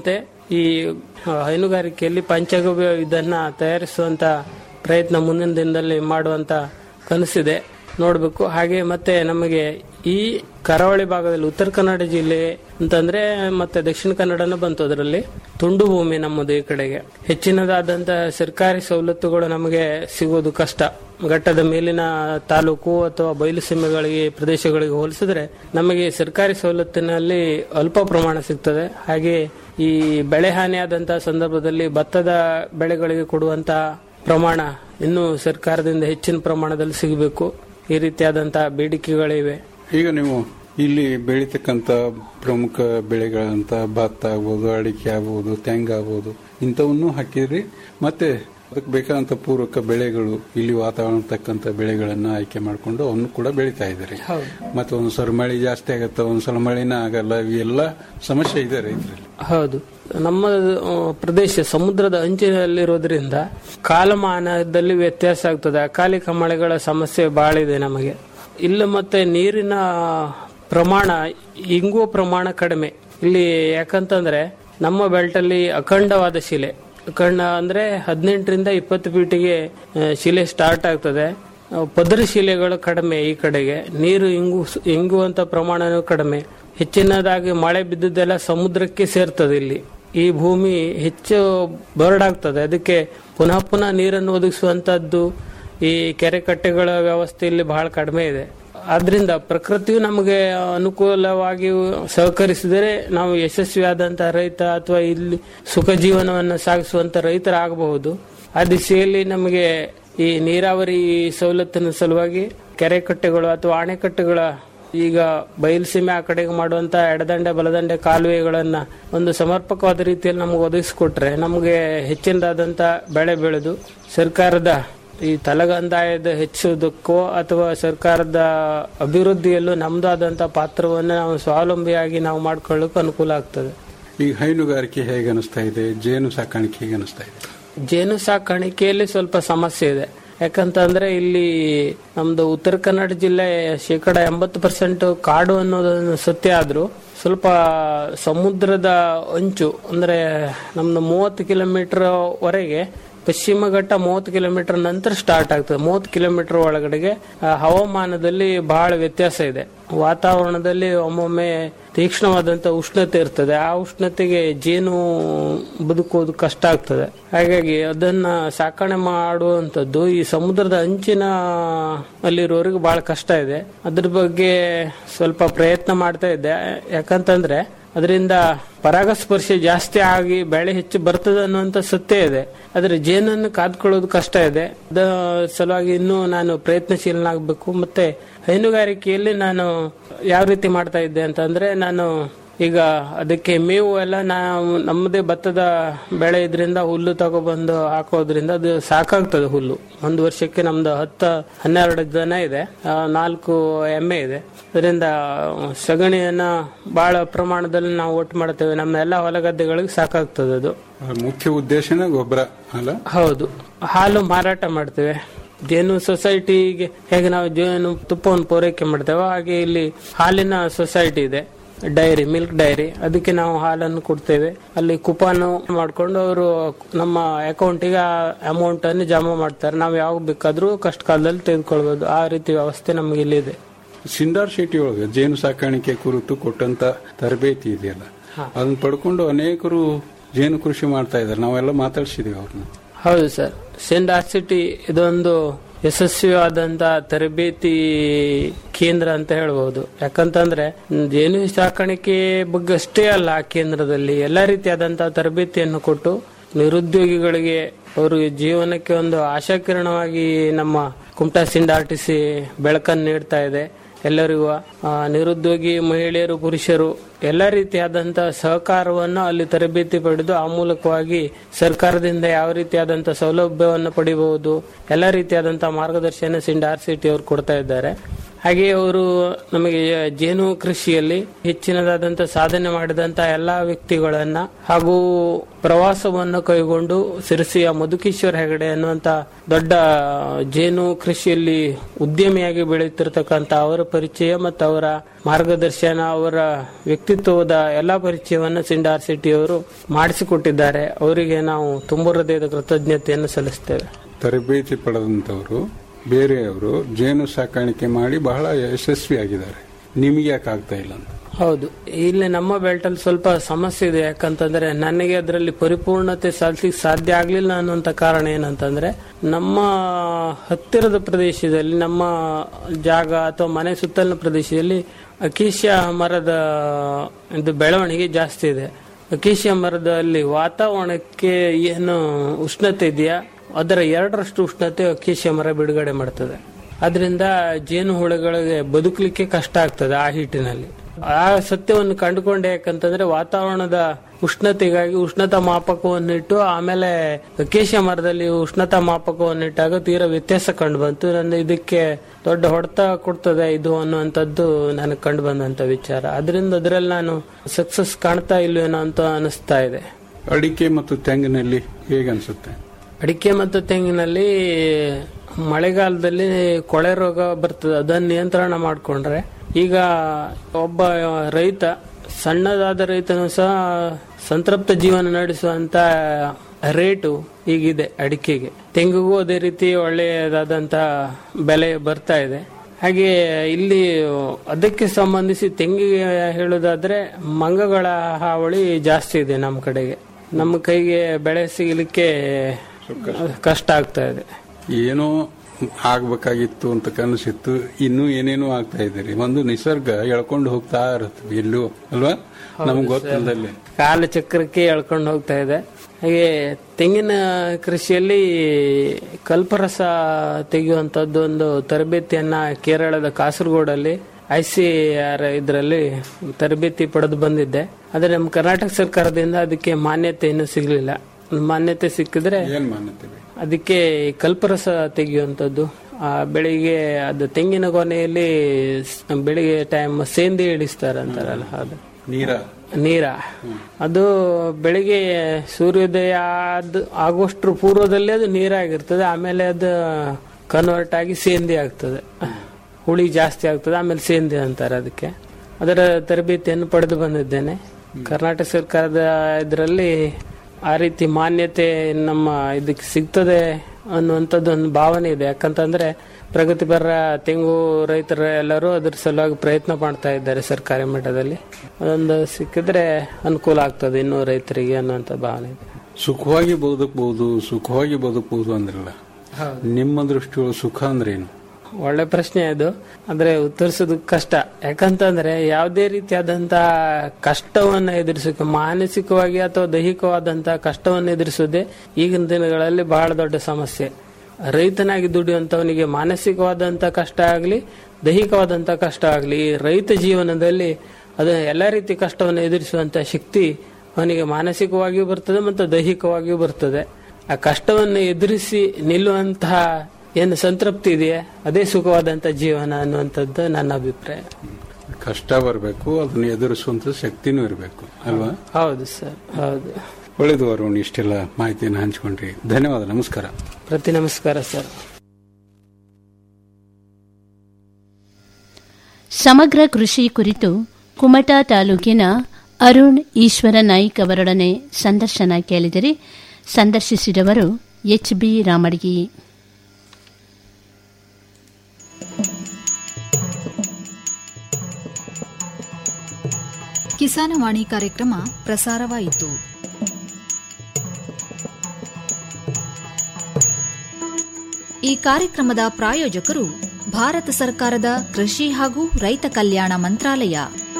K: ಈ ಆ, ಹೈನುಗಾರಿಕೆಯಲ್ಲಿ ಪಂಚಗವ್ಯ ಇದನ್ನ ತಯಾರಿಸುವಂತ ಪ್ರಯತ್ನ ಮುಂದಿನ ದಿನದಲ್ಲಿ ಮಾಡುವಂತ ಕನಸಿದೆ ನೋಡಬೇಕು ಹಾಗೆ ಮತ್ತೆ ನಮಗೆ ಈ ಕರಾವಳಿ ಭಾಗದಲ್ಲಿ ಉತ್ತರ ಕನ್ನಡ ಜಿಲ್ಲೆ ಅಂತಂದ್ರೆ ಮತ್ತೆ ದಕ್ಷಿಣ ಕನ್ನಡನೂ ಬಂತು ಅದರಲ್ಲಿ ತುಂಡು ಭೂಮಿ ನಮ್ಮದು ಈ ಕಡೆಗೆ ಹೆಚ್ಚಿನದಾದಂತ ಸರ್ಕಾರಿ ಸವಲತ್ತುಗಳು ನಮಗೆ ಸಿಗೋದು ಕಷ್ಟ ಘಟ್ಟದ ಮೇಲಿನ ತಾಲೂಕು ಅಥವಾ ಬಯಲು ಸೀಮೆಗಳಿಗೆ ಪ್ರದೇಶಗಳಿಗೆ ಹೋಲಿಸಿದ್ರೆ ನಮಗೆ ಸರ್ಕಾರಿ ಸವಲತ್ತಿನಲ್ಲಿ ಅಲ್ಪ ಪ್ರಮಾಣ ಸಿಗ್ತದೆ ಹಾಗೆ ಈ ಬೆಳೆ ಹಾನಿಯಾದಂತಹ ಸಂದರ್ಭದಲ್ಲಿ ಭತ್ತದ ಬೆಳೆಗಳಿಗೆ ಕೊಡುವಂತಹ ಪ್ರಮಾಣ ಇನ್ನೂ ಸರ್ಕಾರದಿಂದ ಹೆಚ್ಚಿನ ಪ್ರಮಾಣದಲ್ಲಿ ಸಿಗಬೇಕು ಈ ರೀತಿಯಾದಂತಹ ಬೇಡಿಕೆಗಳಿವೆ
I: ಈಗ ನೀವು ಇಲ್ಲಿ ಬೆಳೀತಕ್ಕಂಥ ಪ್ರಮುಖ ಬೆಳೆಗಳಂತ ಭತ್ತ ಆಗ್ಬೋದು ಅಡಿಕೆ ಆಗ್ಬೋದು ತೆಂಗು ಆಗ್ಬೋದು ಇಂಥವನ್ನು ಹಾಕಿದ್ರಿ ಮತ್ತೆ ಅದಕ್ಕೆ ಬೇಕಾದಂತ ಪೂರಕ ಬೆಳೆಗಳು ಇಲ್ಲಿ ವಾತಾವರಣ ತಕ್ಕಂತ ಬೆಳೆಗಳನ್ನ ಆಯ್ಕೆ ಮಾಡಿಕೊಂಡು ಅವನ್ನು ಕೂಡ ಬೆಳೀತಾ ಇದ್ದಾರೆ ಮತ್ತೆ ಒಂದ್ಸಲ ಮಳೆ ಜಾಸ್ತಿ ಆಗತ್ತೆ ಒಂದ್ಸಲ ಮಳೆನೇ ಆಗಲ್ಲ ಇವೆಲ್ಲ ಸಮಸ್ಯೆ ಇದೆ ರೈತರಲ್ಲಿ
K: ಹೌದು ನಮ್ಮ ಆ, ಪ್ರದೇಶ ಸಮುದ್ರದ ಅಂಚಿನಲ್ಲಿರೋದ್ರಿಂದ ಕಾಲಮಾನದಲ್ಲಿ ವ್ಯತ್ಯಾಸ ಆಗ್ತದೆ ಅಕಾಲಿಕ ಮಳೆಗಳ ಸಮಸ್ಯೆ ಬಹಳ ಇದೆ ನಮಗೆ ಇಲ್ಲ ಮತ್ತೆ ನೀರಿನ ಪ್ರಮಾಣ ಇಂಗುವ ಪ್ರಮಾಣ ಕಡಿಮೆ ಇಲ್ಲಿ ಯಾಕಂತಂದ್ರೆ ನಮ್ಮ ಬೆಲ್ಟಲ್ಲಿ ಅಖಂಡವಾದ ಶಿಲೆ ಅಖಂಡ ಅಂದ್ರೆ ಹದಿನೆಂಟರಿಂದ ಇಪ್ಪತ್ತು ಫೀಟಿಗೆ ಆ, ಶಿಲೆ ಸ್ಟಾರ್ಟ್ ಆಗ್ತದೆ ಆ, ಪದರ ಶಿಲೆಗಳು ಕಡಿಮೆ ಈ ಕಡೆಗೆ ನೀರು ಇಂಗು ಇಂಗುವಂತ ಪ್ರಮಾಣನೂ ಕಡಿಮೆ ಹೆಚ್ಚಿನದಾಗಿ ಮಳೆ ಬಿದ್ದುದೆಲ್ಲ ಸಮುದ್ರಕ್ಕೆ ಸೇರ್ತದೆ ಇಲ್ಲಿ ಈ ಭೂಮಿ ಹೆಚ್ಚು ಬರಡಾಗ್ತದೆ ಅದಕ್ಕೆ ಪುನಃ ಪುನಃ ನೀರನ್ನು ಒದಗಿಸುವಂತದ್ದು ಈ ಕೆರೆ ಕಟ್ಟೆಗಳ ವ್ಯವಸ್ಥೆ ಇಲ್ಲಿ ಬಹಳ ಕಡಿಮೆ ಇದೆ ಆದ್ರಿಂದ ಪ್ರಕೃತಿಯು ನಮಗೆ ಅನುಕೂಲವಾಗಿ ಸಹಕರಿಸಿದರೆ ನಾವು ಯಶಸ್ವಿಯಾದಂತಹ ರೈತ ಅಥವಾ ಇಲ್ಲಿ ಸುಖ ಜೀವನವನ್ನು ಸಾಗಿಸುವಂತ ರೈತರಾಗಬಹುದು ಆ ದಿಶೆಯಲ್ಲಿ ನಮಗೆ ಈ ನೀರಾವರಿ ಸವಲತ್ತಿನ ಸಲುವಾಗಿ ಕೆರೆ ಕಟ್ಟೆಗಳು ಅಥವಾ ಅಣೆಕಟ್ಟೆಗಳ ಈಗ ಬಯಲುಸೀಮೆ ಆ ಕಡೆಗೆ ಮಾಡುವಂತ ಎಡದಂಡೆ ಬಲದಂಡೆ ಕಾಲುವೆಗಳನ್ನ ಒಂದು ಸಮರ್ಪಕವಾದ ರೀತಿಯಲ್ಲಿ ನಮಗೆ ಒದಗಿಸಿಕೊಟ್ರೆ ನಮಗೆ ಹೆಚ್ಚಿನದಾದಂತ ಬೆಳೆ ಬೆಳೆದು ಸರ್ಕಾರದ ಈ ತಲಗಂದಾಯದ ಹೆಚ್ಚುವುದಕ್ಕೋ ಅಥವಾ ಸರ್ಕಾರದ ಅಭಿವೃದ್ಧಿಯಲ್ಲೂ ನಮ್ದಾದಂತ ಪಾತ್ರವನ್ನು ನಾವು ಸ್ವಾವಲಂಬಿಯಾಗಿ ನಾವು ಮಾಡ್ಕೊಳ್ಳೋಕೆ ಅನುಕೂಲ ಆಗ್ತದೆ
I: ಈಗ ಹೈನುಗಾರಿಕೆ ಹೇಗೆ ಅನಿಸ್ತಾ ಇದೆ ಜೇನು ಸಾಕಾಣಿಕೆ ಹೇಗೆ ಅನಿಸ್ತಾ ಇದೆ
K: ಜೇನು ಸಾಕಾಣಿಕೆಯಲ್ಲಿ ಸ್ವಲ್ಪ ಸಮಸ್ಯೆ ಇದೆ ಯಾಕಂತಂದ್ರೆ ಇಲ್ಲಿ ನಮ್ದು ಉತ್ತರ ಕನ್ನಡ ಜಿಲ್ಲೆ ಶೇಕಡ ಎಂಬತ್ತು ಪರ್ಸೆಂಟ್ ಕಾಡು ಅನ್ನೋದನ್ನು ಸತ್ಯ ಆದ್ರೂ ಸ್ವಲ್ಪ ಸಮುದ್ರದ ಅಂಚು ಅಂದ್ರೆ ನಮ್ದು ಮೂವತ್ತು ಕಿಲೋಮೀಟರ್ ವರೆಗೆ ಪಶ್ಚಿಮ ಘಟ್ಟ ಮೂವತ್ತು ಕಿಲೋಮೀಟರ್ ನಂತರ ಸ್ಟಾರ್ಟ್ ಆಗ್ತದೆ ಮೂವತ್ತು ಕಿಲೋಮೀಟರ್ ಒಳಗಡೆಗೆ ಆ, ಹವಾಮಾನದಲ್ಲಿ ಬಹಳ ವ್ಯತ್ಯಾಸ ಇದೆ ವಾತಾವರಣದಲ್ಲಿ ಒಮ್ಮೊಮ್ಮೆ ತೀಕ್ಷ್ಣವಾದಂತ ಉಷ್ಣತೆ ಇರ್ತದೆ ಆ ಉಷ್ಣತೆಗೆ ಜೇನು ಬದುಕೋದು ಕಷ್ಟ ಆಗ್ತದೆ ಹಾಗಾಗಿ ಅದನ್ನ ಸಾಕಣೆ ಮಾಡುವಂತದ್ದು ಈ ಸಮುದ್ರದ ಅಂಚಿನ ಅಲ್ಲಿರೋರಿಗೆ ಬಹಳ ಕಷ್ಟ ಇದೆ ಅದ್ರ ಬಗ್ಗೆ ಸ್ವಲ್ಪ ಪ್ರಯತ್ನ ಮಾಡ್ತಾ ಇದ್ದೆ ಯಾಕಂತಂದ್ರೆ ಅದರಿಂದ ಪರಾಗಸ್ಪರ್ಶ ಜಾಸ್ತಿ ಆಗಿ ಬೆಳೆ ಹೆಚ್ಚು ಬರ್ತದೆ ಅನ್ನುವಂತ ಸತ್ಯ ಇದೆ ಆದ್ರೆ ಜೇನನ್ನು ಕಾದ್ಕೊಳ್ಳೋದು ಕಷ್ಟ ಇದೆ ಅದ ಸಲುವಾಗಿ ಇನ್ನೂ ನಾನು ಪ್ರಯತ್ನಶೀಲನಾಗಬೇಕು ಮತ್ತೆ ಹೈನುಗಾರಿಕೆಯಲ್ಲಿ ನಾನು ಯಾವ ರೀತಿ ಮಾಡ್ತಾ ಇದ್ದೆ ಅಂತಂದ್ರೆ ನಾನು ಈಗ ಅದಕ್ಕೆ ಮೇವು ಎಲ್ಲ ನಾವು ನಮ್ಮದೇ ಭತ್ತದ ಬೆಳೆ ಇದರಿಂದ ಹುಲ್ಲು ತಗೊಬಂದು ಹಾಕೋದ್ರಿಂದ ಅದು ಸಾಕಾಗ್ತದೆ ಹುಲ್ಲು ಒಂದು ವರ್ಷಕ್ಕೆ ನಮ್ದು ಹತ್ತು ಹನ್ನೆರಡು ದನ ಇದೆ ಆ, ನಾಲ್ಕು ಎಮ್ಮೆ ಇದೆ ಅದರಿಂದ ಸಗಣಿಯನ್ನ ಬಹಳ ಪ್ರಮಾಣದಲ್ಲಿ ನಾವು ಒಟ್ಟು ಮಾಡ್ತೇವೆ ನಮ್ಮ ಎಲ್ಲ ಹೊಲ ಗದ್ದೆಗಳಿಗೆ ಸಾಕಾಗ್ತದೆ ಅದು
I: ಆ, ಮುಖ್ಯ ಉದ್ದೇಶನೇ ಗೊಬ್ಬರ ಅಲ್ಲ
K: ಹೌದು ಹಾಲು ಮಾರಾಟ ಮಾಡ್ತೇವೆ ಜೇನು ಸೊಸೈಟಿಗೆ ಹೇಗೆ ನಾವು ಜೇನು ತುಪ್ಪವನ್ನು ಪೂರೈಕೆ ಮಾಡ್ತೇವೆ ಹಾಗೆ ಇಲ್ಲಿ ಹಾಲಿನ ಸೊಸೈಟಿ ಇದೆ ಡೈರಿ ಮಿಲ್ಕ್ ಡೈರಿ ಅದಕ್ಕೆ ನಾವು ಹಾಲನ್ನು ಕೊಡ್ತೇವೆ ಅಲ್ಲಿ ಕುಪಾನ್ ಮಾಡ್ಕೊಂಡು ಅವರು ನಮ್ಮ ಅಕೌಂಟಿಗೆ ಅಮೌಂಟ್ ಅನ್ನು ಜಮಾ ಮಾಡ್ತಾರೆ ನಾವು ಯಾವಾಗ ಬೇಕಾದ್ರೂ ಕಷ್ಟ ಕಾಲದಲ್ಲಿ ತೆಗೆದುಕೊಳ್ಬಹುದು ಆ ರೀತಿ ವ್ಯವಸ್ಥೆ ನಮಗೆ ಇಲ್ಲಿದೆ
I: ಸಿಂಡಾರ್ ಶೆಟ್ಟಿ ಒಳಗೆ ಜೇನು ಸಾಕಾಣಿಕೆ ಕುರಿತು ಕೊಟ್ಟಂತ ತರಬೇತಿ ಇದೆಯಲ್ಲ ಅದನ್ನ ಪಡ್ಕೊಂಡು ಅನೇಕರು ಜೇನು ಕೃಷಿ ಮಾಡ್ತಾ ಇದ್ದಾರೆ ನಾವೆಲ್ಲ ಮಾತಾಡ್ಸಿದೀವಿ ಅವ್ರನ್ನ
K: ಹೌದು ಸರ್ ಸೆಂಟ್ ಸಿಟಿ ಇದೊಂದು ಯಶಸ್ವಿಯಾದಂತ ತರಬೇತಿ ಕೇಂದ್ರ ಅಂತ ಹೇಳ್ಬಹುದು ಯಾಕಂತಂದ್ರೆ ಮ್, ಜೇನು ಸಾಕಾಣಿಕೆ ಬಗ್ಗೆ ಅಷ್ಟೇ ಅಲ್ಲ ಆ ಕೇಂದ್ರದಲ್ಲಿ ಎಲ್ಲಾ ರೀತಿಯಾದಂತಹ ತರಬೇತಿಯನ್ನು ಕೊಟ್ಟು ನಿರುದ್ಯೋಗಿಗಳಿಗೆ ಅವರು ಜೀವನಕ್ಕೆ ಒಂದು ಆಶಾಕಿರಣವಾಗಿ ನಮ್ಮ ಕುಮಟಾ ಸಿಂಡ್ ಆರ್ ಟಿ ಸಿ ಬೆಳಕನ್ನು ನೀಡ್ತಾ ಇದೆ ಎಲ್ಲರಿಗೂ ಆ, ನಿರುದ್ಯೋಗಿ ಮಹಿಳೆಯರು ಪುರುಷರು ಎಲ್ಲ ರೀತಿಯಾದಂತಹ ಸಹಕಾರವನ್ನು ಅಲ್ಲಿ ತರಬೇತಿ ಪಡೆದು ಆ ಮೂಲಕವಾಗಿ ಸರ್ಕಾರದಿಂದ ಯಾವ ರೀತಿಯಾದಂತಹ ಸೌಲಭ್ಯವನ್ನು ಪಡಿಬಹುದು ಎಲ್ಲ ರೀತಿಯಾದಂತಹ ಮಾರ್ಗದರ್ಶನ ಸಿಂಡ್ ಆರ್ ಸಿ ಟಿ ಅವರು ಕೊಡ್ತಾ ಇದ್ದಾರೆ ಹಾಗೆ ಅವರು ನಮಗೆ ಜೇನು ಕೃಷಿಯಲ್ಲಿ ಹೆಚ್ಚಿನದಾದಂತ ಸಾಧನೆ ಮಾಡಿದಂತ ಎಲ್ಲಾ ವ್ಯಕ್ತಿಗಳನ್ನ ಹಾಗೂ ಪ್ರವಾಸವನ್ನು ಕೈಗೊಂಡು ಸಿರಸಿಯ ಮಧುಕೇಶ್ವರ ಹೆಗಡೆ ಅನ್ನುವಂತ ದೊಡ್ಡ ಜೇನು ಕೃಷಿಯಲ್ಲಿ ಉದ್ಯಮಿಯಾಗಿ ಬೆಳೆಯುತ್ತಿರತಕ್ಕಂತ ಅವರ ಪರಿಚಯ ಮತ್ತು ಅವರ ಮಾರ್ಗದರ್ಶನ ಅವರ ವ್ಯಕ್ತಿತ್ವದ ಎಲ್ಲಾ ಪರಿಚಯವನ್ನು ಸಿಂಡಾರ್ ಶೆಟ್ಟಿ ಅವರು ಮಾಡಿಸಿಕೊಟ್ಟಿದ್ದಾರೆ ಅವರಿಗೆ ನಾವು ತುಂಬ ಹೃದಯದ ಕೃತಜ್ಞತೆಯನ್ನು ಸಲ್ಲಿಸ್ತೇವೆ
I: ತರಬೇತಿ ಪಡೆದಂತವರು ಬೇರೆಯವರು ಜೇನು ಸಾಕಾಣಿಕೆ ಮಾಡಿ ಬಹಳ ಯಶಸ್ವಿಯಾಗಿದ್ದಾರೆ ನಿಮಗೆ ಯಾಕೆ ಆಗ್ತಾ ಇಲ್ಲ ಅಂತ
K: ಹೌದು ಇಲ್ಲಿ ನಮ್ಮ ಬೆಲ್ಟಲ್ಲಿ ಸ್ವಲ್ಪ ಸಮಸ್ಯೆ ಇದೆ ಯಾಕಂತಂದ್ರೆ ನನಗೆ ಅದರಲ್ಲಿ ಪರಿಪೂರ್ಣತೆ ಸಾಧಿಸಲಿಕ್ಕೆ ಸಾಧ್ಯ ಆಗ್ಲಿಲ್ಲ ಅನ್ನುವಂತ ಕಾರಣ ಏನಂತಂದ್ರೆ ನಮ್ಮ ಹತ್ತಿರದ ಪ್ರದೇಶದಲ್ಲಿ ನಮ್ಮ ಜಾಗ ಅಥವಾ ಮನೆ ಸುತ್ತಲಿನ ಪ್ರದೇಶದಲ್ಲಿ ಅಕೇಶಿಯ ಮರದ ಇದು ಬೆಳವಣಿಗೆ ಜಾಸ್ತಿ ಇದೆ ಅಕೇಶಿಯ ಮರದಲ್ಲಿ ವಾತಾವರಣಕ್ಕೆ ಏನು ಉಷ್ಣತೆ ಇದೆಯಾ ಅದರ ಎರಡರಷ್ಟು ಉಷ್ಣತೆ ಅಕೇಶಿಯ ಮರ ಬಿಡುಗಡೆ ಮಾಡ್ತದೆ ಅದರಿಂದ ಜೇನು ಹುಳುಗಳಿಗೆ ಬದುಕಲಿಕ್ಕೆ ಕಷ್ಟ ಆಗ್ತದೆ ಆ ಹೀಟಿನಲ್ಲಿ ಆ ಸತ್ಯವನ್ನು ಕಂಡುಕೊಂಡೆ ಯಾಕಂತಂದ್ರೆ ವಾತಾವರಣದ ಉಷ್ಣತೆಗಾಗಿ ಉಷ್ಣತಾ ಮಾಪಕವನ್ನು ಇಟ್ಟು ಆಮೇಲೆ ಅಕೇಶಿಯ ಮರದಲ್ಲಿ ಉಷ್ಣತಾ ಮಾಪಕವನ್ನು ಇಟ್ಟಾಗ ತೀರಾ ವ್ಯತ್ಯಾಸ ಕಂಡು ಬಂತು ನನ್ನ ಇದಕ್ಕೆ ದೊಡ್ಡ ಹೊಡೆತ ಕೊಡ್ತದೆ ಇದು ಅನ್ನುವಂಥದ್ದು ನನಗೆ ಕಂಡು ಬಂದಂತ ವಿಚಾರ ಅದರಿಂದ ಅದರಲ್ಲಿ ನಾನು ಸಕ್ಸಸ್ ಕಾಣ್ತಾ ಇಲ್ವೇನೋ ಅಂತ ಅನಿಸ್ತಾ ಇದೆ
I: ಅಡಿಕೆ ಮತ್ತು ತೆಂಗಿನಲ್ಲಿ ಹೇಗೆ ಅನ್ಸುತ್ತೆ
K: ಅಡಿಕೆ ಮತ್ತು ತೆಂಗಿನಲ್ಲಿ ಮಳೆಗಾಲದಲ್ಲಿ ಕೊಳೆ ರೋಗ ಬರ್ತದೆ ಅದನ್ನ ನಿಯಂತ್ರಣ ಮಾಡಿಕೊಂಡ್ರೆ ಈಗ ಒಬ್ಬ ರೈತ ಸಣ್ಣದಾದ ರೈತನು ಸಹ ಸಂತೃಪ್ತ ಜೀವನ ನಡೆಸುವಂತ ರೇಟು ಈಗಿದೆ ಅಡಿಕೆಗೆ ತೆಂಗಿಗೂ ಅದೇ ರೀತಿ ಒಳ್ಳೆಯದಾದಂತ ಬೆಲೆ ಬರ್ತಾ ಇದೆ ಹಾಗೆ ಇಲ್ಲಿ ಅದಕ್ಕೆ ಸಂಬಂಧಿಸಿ ತೆಂಗಿಗೆ ಹೇಳೋದಾದ್ರೆ ಮಂಗಗಳ ಹಾವಳಿ ಜಾಸ್ತಿ ಇದೆ ನಮ್ಮ ಕಡೆಗೆ ನಮ್ಮ ಕೈಗೆ ಬೆಳೆ ಸಿಗಲಿಕ್ಕೆ ಕಷ್ಟ ಆಗ್ತಾ ಇದೆ
I: ಏನೋ ಆಗ್ಬೇಕಾಗಿತ್ತು ಅಂತ ಕನಸಿತ್ತು ಇನ್ನೂ ಏನೇನೋ ಆಗ್ತಾ ಇದ್ದೀರಿ ಒಂದು ನಿಸರ್ಗ ಎಳ್ಕೊಂಡು ಹೋಗ್ತಾ ಇರುತ್ತೆ ಎಲ್ಲೂ ಅಲ್ವಾ ನಮ್ಗೆ ಗೊತ್ತಿಲ್ಲದಲ್ಲಿ
K: ಕಾಲ ಚಕ್ರಕ್ಕೆ ಎಳ್ಕೊಂಡು ಹೋಗ್ತಾ ಇದೆ ಹಾಗೆ ತೆಂಗಿನ ಕೃಷಿಯಲ್ಲಿ ಕಲ್ಪರಸ ತೆಗೆಯುವಂತದ್ದು ಒಂದು ತರಬೇತಿಯನ್ನ ಕೇರಳದ ಕಾಸರಗೋಡಲ್ಲಿ ಐ ಸಿ ಆರ್ ಇದರಲ್ಲಿ ತರಬೇತಿ ಪಡೆದು ಬಂದಿದ್ದೆ ಆದ್ರೆ ನಮ್ಮ ಕರ್ನಾಟಕ ಸರ್ಕಾರದಿಂದ ಅದಕ್ಕೆ ಮಾನ್ಯತೆ ಇನ್ನೂ ಸಿಗಲಿಲ್ಲ ಮಾನ್ಯತೆ ಸಿಕ್ಕಿದ್ರೆ
I: ಏನ್ ಮಾನ್ಯತೆ ಬೇಕು?
K: ಅದಕ್ಕೆ ಕಲ್ಪರಸ ತೆಗೆಯುವಂಥದ್ದು ಆ ಬೆಳಿಗ್ಗೆ ಅದು ತೆಂಗಿನ ಕೊನೆಯಲ್ಲಿ ಸ್- ಬೆಳಿಗ್ಗೆ ಟೈಮ್ ಸೇಂದಿ ಇಳಿಸ್ತಾರೆ ಅಂತಾರಲ್ಲ ಅದು
I: ನೀರ
K: ನೀರ ಅದು ಬೆಳಿಗ್ಗೆ ಸೂರ್ಯೋದಯ ಆದ್ ಆಗುವಷ್ಟ್ರ ಪೂರ್ವದಲ್ಲಿ ಅದು ನೀರಾಗಿರ್ತದೆ ಆಮೇಲೆ ಅದು ಕನ್ವರ್ಟ್ ಆಗಿ ಸೇಂದಿ ಆಗ್ತದೆ ಹುಳಿ ಜಾಸ್ತಿ ಆಗ್ತದೆ ಆಮೇಲೆ ಸೇಂದಿ ಅಂತಾರೆ ಅದಕ್ಕೆ ಅದರ ತರಬೇತಿಯನ್ನು ಪಡೆದು ಬಂದಿದ್ದೇನೆ ಕರ್ನಾಟಕ ಸರ್ಕಾರದ ಇದರಲ್ಲಿ ಆ ರೀತಿ ಮಾನ್ಯತೆ ನಮ್ಮ ಇದಕ್ಕೆ ಸಿಗ್ತದೆ ಅನ್ನುವಂಥದ್ದು ಒಂದು ಭಾವನೆ ಇದೆ ಯಾಕಂತಂದ್ರೆ ಪ್ರಗತಿಪರ ತೆಂಗು ರೈತರ ಎಲ್ಲರೂ ಅದ್ರ ಸಲುವಾಗಿ ಪ್ರಯತ್ನ ಮಾಡ್ತಾ ಇದ್ದಾರೆ ಸರ್ಕಾರಿ ಮಟ್ಟದಲ್ಲಿ ಅದೊಂದು ಸಿಕ್ಕಿದ್ರೆ ಅನುಕೂಲ ಆಗ್ತದೆ ಇನ್ನೂ ರೈತರಿಗೆ ಅನ್ನುವಂಥ ಭಾವನೆ ಇದೆ
I: ಸುಖವಾಗಿ ಬದುಕಬಹುದು ಸುಖವಾಗಿ ಬದುಕಬಹುದು ಅಂದ್ರಲ್ಲ ನಿಮ್ಮ ದೃಷ್ಟಿಯೊಳಗೆ ಸುಖ ಅಂದ್ರೇನು
K: ಒಳ್ಳೆ ಪ್ರಶ್ನೆ ಅದು ಆದ್ರೆ ಉತ್ತರಿಸೋದು ಕಷ್ಟ ಯಾಕಂತಂದ್ರೆ ಯಾವುದೇ ರೀತಿಯಾದಂತ ಕಷ್ಟವನ್ನು ಎದುರಿಸೋಕೆ ಮಾನಸಿಕವಾಗಿ ಅಥವಾ ದೈಹಿಕವಾದಂತಹ ಕಷ್ಟವನ್ನು ಎದುರಿಸೋದೇ ಈಗಿನ ದಿನಗಳಲ್ಲಿ ಬಹಳ ದೊಡ್ಡ ಸಮಸ್ಯೆ ರೈತನಾಗಿ ದುಡಿಯುವಂತವನಿಗೆ ಮಾನಸಿಕವಾದಂತ ಕಷ್ಟ ಆಗಲಿ ದೈಹಿಕವಾದಂತ ಕಷ್ಟ ಆಗಲಿ ರೈತ ಜೀವನದಲ್ಲಿ ಅದು ಎಲ್ಲ ರೀತಿ ಕಷ್ಟವನ್ನು ಎದುರಿಸುವಂತ ಶಕ್ತಿ ಅವನಿಗೆ ಮಾನಸಿಕವಾಗಿಯೂ ಬರ್ತದೆ ಮತ್ತು ದೈಹಿಕವಾಗಿಯೂ ಬರ್ತದೆ ಆ ಕಷ್ಟವನ್ನು ಎದುರಿಸಿ ನಿಲ್ಲುವಂತಹ ಏನು ಸಂತೃಪ್ತಿ ಇದೆಯಾ ಅದೇ ಸುಖವಾದಂತ ಜೀವನ ಅನ್ನುವಂಥದ್ದು ನನ್ನ ಅಭಿಪ್ರಾಯ
I: ಕಷ್ಟ ಬರಬೇಕು ಅದನ್ನ ಎದುರಿಸುವಂತ ಶಕ್ತಿನೂ ಇರಬೇಕು ಅಲ್ವಾ
K: ಹೌದು ಸರ್ ಹೌದು
I: ಒಳ್ಳೇದು ಅರುಣ್ ಇಷ್ಟೆಲ್ಲ ಮಾಹಿತಿಯನ್ನು ಹಂಚ್ಕೊಂಡ್ರಿ ಧನ್ಯವಾದ ನಮಸ್ಕಾರ
K: ಪ್ರತಿ ನಮಸ್ಕಾರ ಸರ್
H: ಸಮಗ್ರ ಕೃಷಿ ಕುರಿತು ಕುಮಟಾ ತಾಲೂಕಿನ ಅರುಣ್ ಈಶ್ವರ ನಾಯ್ಕ್ ಅವರೊಡನೆ ಸಂದರ್ಶನ ಕೇಳಿದರೆ ಸಂದರ್ಶಿಸಿದವರು ಎಚ್ ಬಿ ರಾಮಡ್ಗಿ
L: ಕಿಸಾನವಾಣಿ ಕಾರ್ಯಕ್ರಮ ಪ್ರಸಾರವಾಯಿತು ಈ ಕಾರ್ಯಕ್ರಮದ ಪ್ರಾಯೋಜಕರು ಭಾರತ ಸರ್ಕಾರದ ಕೃಷಿ ಹಾಗೂ ರೈತ ಕಲ್ಯಾಣ ಮಂತ್ರಾಲಯ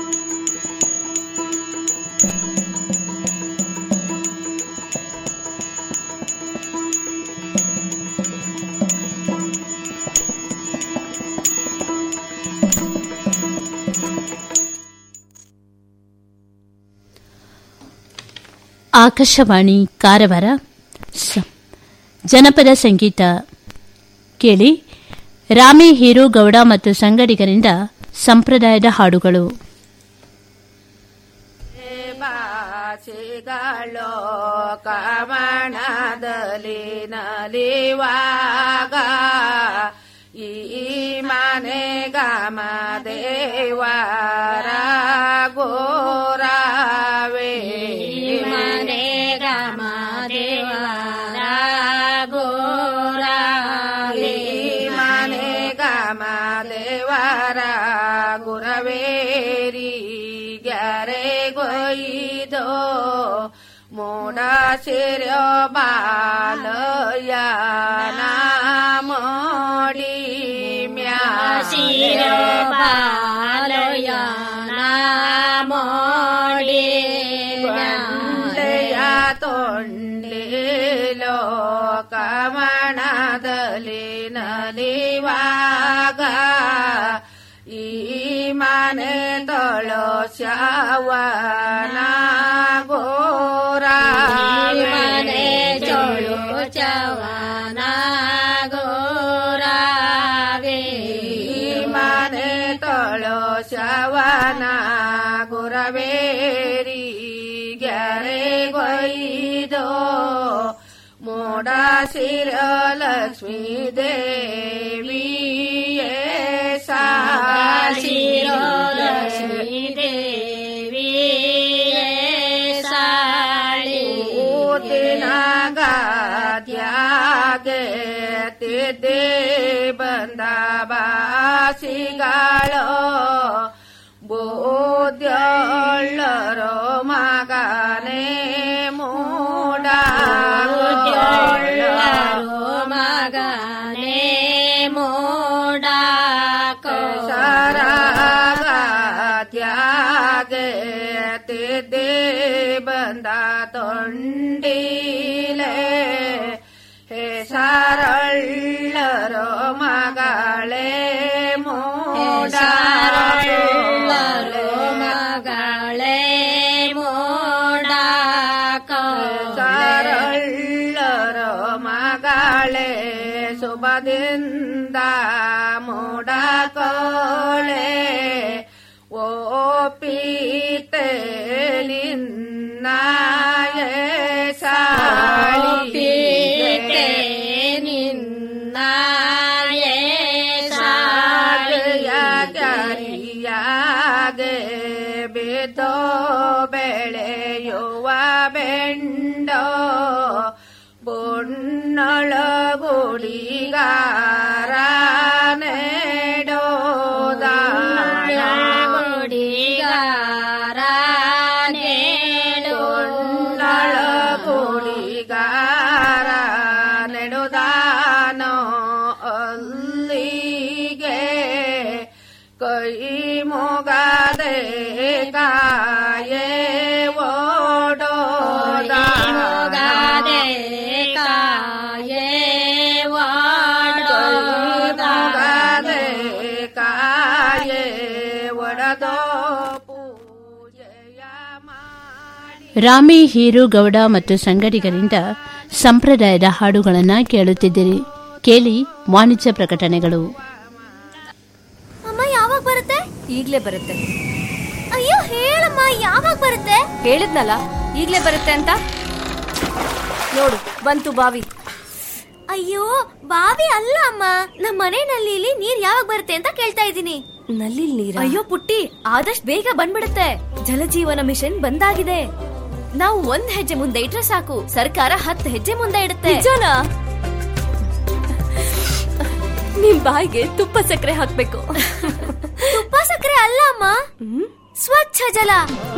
H: ಆಕಾಶವಾಣಿ ಕಾರವಾರ ಸ- ಜನಪದ ಸಂಗೀತ ಕೇಳಿ ರಾಮಿ ಹೀರು ಗೌಡ ಮತ್ತು ಸಂಗಡಿಗರಿಂದ ಸಂಪ್ರದಾಯದ ಹಾಡುಗಳು
M: ಭಾಷೆಗಳು ಕಮಣದಲ್ಲಿ ನಲಿವಾಗ ಈ ಮನೆ ಗಮ ದೇವರ ಗೋರಾವೇ ಮನೆ ಗಮ ದೇವರ ಗೋರಾವೇ ಮನೆ ಗಮ ದೇವರ ಗುರವೇರಿ ಗ್ಯಾರೆ ಗೊಯ್ದೋ ಮೋಡ ಶಿರ್ಯೋ ಬಾಲಯ ನಾಮೋಡಿ ಮ್ಯಾ ಶಿರ್ಯೋ ಬಾಲಯ ನಾಮೋಡಿ ಗಂಡೆಯ ತೊಂಡಿಲೋ ಕಮಣದಲ್ಲಿ ನಲಿವಾಗ ಈ ಮನೆ ತೊಳೋ ಶವನ ಗೋರ ಮನೆ ಚೊಳು ಚವನ ಗೋರಾಗೆ ಮನೆ ತೊಳೋ ಶವನ ಗುರವೇರಿ ಗ್ಯಾರೆ ಗೊಯ್ದೋ ಮೋಡ ಶಿರ ಲಕ್ಷ್ಮೀ ದೇವಿಯೇ ಶಿರೋ ಲಕ್ಷ್ಮೀ ದೇವಿಯೇ ಸಾಳಿ ಊತಿನ ಗಾದ್ಯಾಗೆ ತಿದ್ದೆ ಬಂದ ಬಾಸಿಗಳು ಬೋದ್ಯಳ್ಳರೋ ಮಗನೇ ಮೂಡ ಮಗನೇ ಮೂಡ ಸರಾಗತ್ಯಾಗೆ ತಿದ್ದೆ ಬಂದ ತೊಂಡಿಲೆ ಹೇ ಸಾರಳ್ಳರೋ ಮಗಳೇ ಮೂಡ ಮಗಳೇ ಮೂಡ ಸಾರಳ್ಳರೋ ಮಗಳೇ ಶುಭದಿಂದ ಮೂಡ ಕೋಳೆ ಓ ಪೀತೆ ನಿನ್ನಾಯ ಸಾಳಿ ಪೀತೆ ನಿನ್ನಾಯ ಸಾಳಿಯ ಗರಿಯಾಗೆ ಬಿದ್ದೋ ಬೆಳೆಯುವ ಬೆಂಡೋ ಬೊನ್ನಳ ಗುಡಿಗಾರ ನೆಡೋದ ಗುಡಿಗಾರ ನೆಡೋನ್ನಳ ಗುಡಿಗಾರ ನೆಡುದಾನೋ ಅಲ್ಲಿಗೆ ಕೈ ಮೊಗದೆ ಕಾಯೇ ಓಡೋದ ಮೊಗದೆ ಕಾಯೇ ಓಡೋದ ಮೊಗದೆ ಕಾಯೇ ಒಡದೋ
H: ರಾಮಿ ಹೀರು ಗೌಡ ಮತ್ತು ಸಂಗಡಿಗರಿಂದ ಸಂಪ್ರದಾಯದ ಹಾಡುಗಳನ್ನು ಕೇಳುತ್ತಿದ್ದೀರಿ ಕೇಳಿ ವಾಣಿಜ್ಯ ಪ್ರಕಟಣೆಗಳು
N: ಅಮ್ಮ ಯಾವಾಗ ಬರುತ್ತೆ ಈಗ್ಲೇ ಬರುತ್ತೆ ಅಯ್ಯೋ ಹೇಳಮ್ಮ ಯಾವಾಗ ಬರುತ್ತೆ ಹೇಳಿದ್ನಲ್ಲ ಈಗ್ಲೇ ಬರುತ್ತೆ ಅಂತ ನೋಡು ಬಂತು ಬಾವಿ ಅಯ್ಯೋ ಬಾವಿ ಅಲ್ಲ ಅಮ್ಮ ನಮ್ಮ ಮನೆ ನಲ್ಲಿಲಿ ನೀರ್ ಯಾವಾಗ ಬರುತ್ತೆ ಅಂತ ಕೇಳ್ತಾ ಇದ್ದೀನಿ ನಲ್ಲಿ ನೀರ ಅಯ್ಯೋ ಪುಟ್ಟಿ ಆದಷ್ಟು ಬೇಗ ಬಂದ್ಬಿಡುತ್ತೆ ಜಲಜೀವನ ಮಿಷನ್ ಬಂದಾಗಿದೆ ನಾವು ಒಂದ್ ಹೆಜ್ಜೆ ಮುಂದೆ ಇಟ್ರೆ ಸಾಕು ಸರ್ಕಾರ ಹತ್ತು ಹೆಜ್ಜೆ ಮುಂದೆ ಇಡುತ್ತೆ ನಿಮ್ ಬಾಯಿಗೆ ತುಪ್ಪ ಸಕ್ಕರೆ ಹಾಕ್ಬೇಕು ತುಪ್ಪ ಸಕ್ಕರೆ ಅಲ್ಲ ಅಮ್ಮ ಸ್ವಚ್ಛ ಜಲ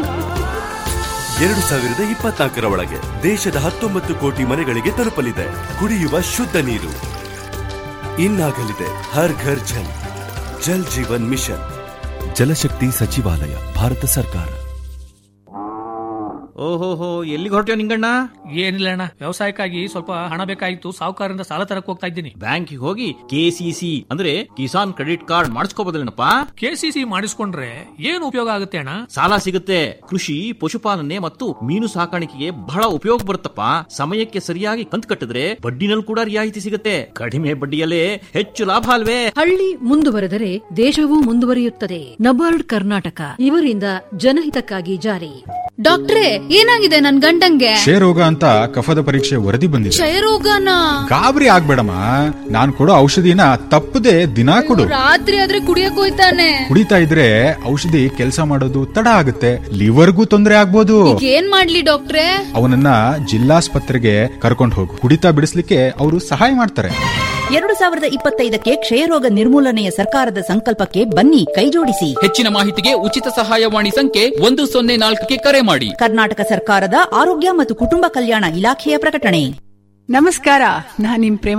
O: ಎರಡು ಸಾವಿರದ ಇಪ್ಪತ್ನಾಲ್ಕರ ಒಳಗೆ ದೇಶದ ಹತ್ತೊಂಬತ್ತು ಕೋಟಿ ಮನೆಗಳಿಗೆ ತಲುಪಲಿದೆ ಕುಡಿಯುವ ಶುದ್ಧ ನೀರು ಇನ್ನಾಗಲಿದೆ ಹರ್ ಘರ್ ಜಲ್ ಜಲ್ ಜೀವನ್ ಮಿಷನ್ ಜಲಶಕ್ತಿ ಸಚಿವಾಲಯ ಭಾರತ ಸರ್ಕಾರ
P: ಓಹೋಹೋ ಎಲ್ಲಿಗೆ ಹೊರಟ್ಯೋ ನಿಂಗಣ್ಣ
Q: ಏನಿಲ್ಲ ಅಣ್ಣ ವ್ಯವಸಾಯಕ್ಕಾಗಿ ಸ್ವಲ್ಪ ಹಣ ಬೇಕಾಗಿತ್ತು ಸಾಹುಕಾರರಿಂದ ಸಾಲ ತರಕ್ ಹೋಗ್ತಾ ಇದ್ದೀನಿ
P: ಬ್ಯಾಂಕಿಗೆ ಹೋಗಿ ಕೆಸಿಸಿ ಅಂದ್ರೆ ಕಿಸಾನ್ ಕ್ರೆಡಿಟ್ ಕಾರ್ಡ್ ಮಾಡಿಸ್ಕೋಬೋದಲ್ಲೇನಪ್ಪ
Q: ಕೆಸಿಸಿ ಮಾಡಿಸ್ಕೊಂಡ್ರೆ ಏನು ಉಪಯೋಗ ಆಗುತ್ತೆ ಅಣ್ಣ
P: ಸಾಲ ಸಿಗುತ್ತೆ ಕೃಷಿ ಪಶುಪಾಲನೆ ಮತ್ತು ಮೀನು ಸಾಕಾಣಿಕೆಗೆ ಬಹಳ ಉಪಯೋಗ ಬರುತ್ತಪ್ಪ ಸಮಯಕ್ಕೆ ಸರಿಯಾಗಿ ಕಂತು ಕಟ್ಟಿದ್ರೆ ಬಡ್ಡಿನಲ್ಲಿ ಕೂಡ ರಿಯಾಯಿತಿ ಸಿಗುತ್ತೆ ಕಡಿಮೆ ಬಡ್ಡಿಯಲ್ಲೇ ಹೆಚ್ಚು ಲಾಭ ಅಲ್ವೇ
R: ಹಳ್ಳಿ ಮುಂದುವರೆದರೆ ದೇಶವೂ ಮುಂದುವರಿಯುತ್ತದೆ ನಬಾರ್ಡ್ ಕರ್ನಾಟಕ ಇವರಿಂದ ಜನಹಿತಕ್ಕಾಗಿ ಜಾರಿ
S: ಡಾಕ್ಟ್ರೇ ಏನಾಗಿದೆ ನನ್ ಗಂಡಂಗೆ
T: ಕ್ಷಯರೋಗ ಅಂತ ಕಫದ ಪರೀಕ್ಷೆ ವರದಿ ಬಂದಿದೆ
S: ಕ್ಷಯರೋಗನ
T: ಗಾಬರಿ ಆಗ್ಬೇಡಮ್ಮ ನಾನ್ ಕೊಡೋ ಔಷಧಿನ ತಪ್ಪದೆ ದಿನಾ ಕೊಡು
S: ರಾತ್ರಿ ಆದ್ರೆ ಕುಡಿಯಕ್ ಹೋಯ್ತಾನೆ
T: ಕುಡಿತಾ ಇದ್ರೆ ಔಷಧಿ ಕೆಲಸ ಮಾಡೋದು ತಡ ಆಗುತ್ತೆ ಲಿವರ್ಗೂ ತೊಂದರೆ ಆಗ್ಬೋದು
S: ಈಗ ಏನ್ ಮಾಡ್ಲಿ ಡಾಕ್ಟ್ರೇ
T: ಅವನನ್ನ ಜಿಲ್ಲಾಸ್ಪತ್ರೆಗೆ ಕರ್ಕೊಂಡು ಹೋಗು ಕುಡಿತಾ ಬಿಡಿಸ್ಲಿಕ್ಕೆ ಅವರು ಸಹಾಯ ಮಾಡ್ತಾರೆ
U: ಎರಡು ಸಾವಿರದ ಇಪ್ಪತ್ತೈದಕ್ಕೆ ಕ್ಷಯರೋಗ ನಿರ್ಮೂಲನೆಯ ಸರ್ಕಾರದ ಸಂಕಲ್ಪಕ್ಕೆ ಬನ್ನಿ ಕೈಜೋಡಿಸಿ
V: ಹೆಚ್ಚಿನ ಮಾಹಿತಿಗೆ ಉಚಿತ ಸಹಾಯವಾಣಿ ಸಂಖ್ಯೆ ಒಂದು ಸೊನ್ನೆ ನಾಲ್ಕಕ್ಕೆ ಕರೆ ಮಾಡಿ
U: ಕರ್ನಾಟಕ ಸರ್ಕಾರದ ಆರೋಗ್ಯ ಮತ್ತು ಕುಟುಂಬ ಕಲ್ಯಾಣ ಇಲಾಖೆಯ ಪ್ರಕಟಣೆ
B: ನಮಸ್ಕಾರ ನಾನ್ ನಿಮ್ ಪ್ರೇಮ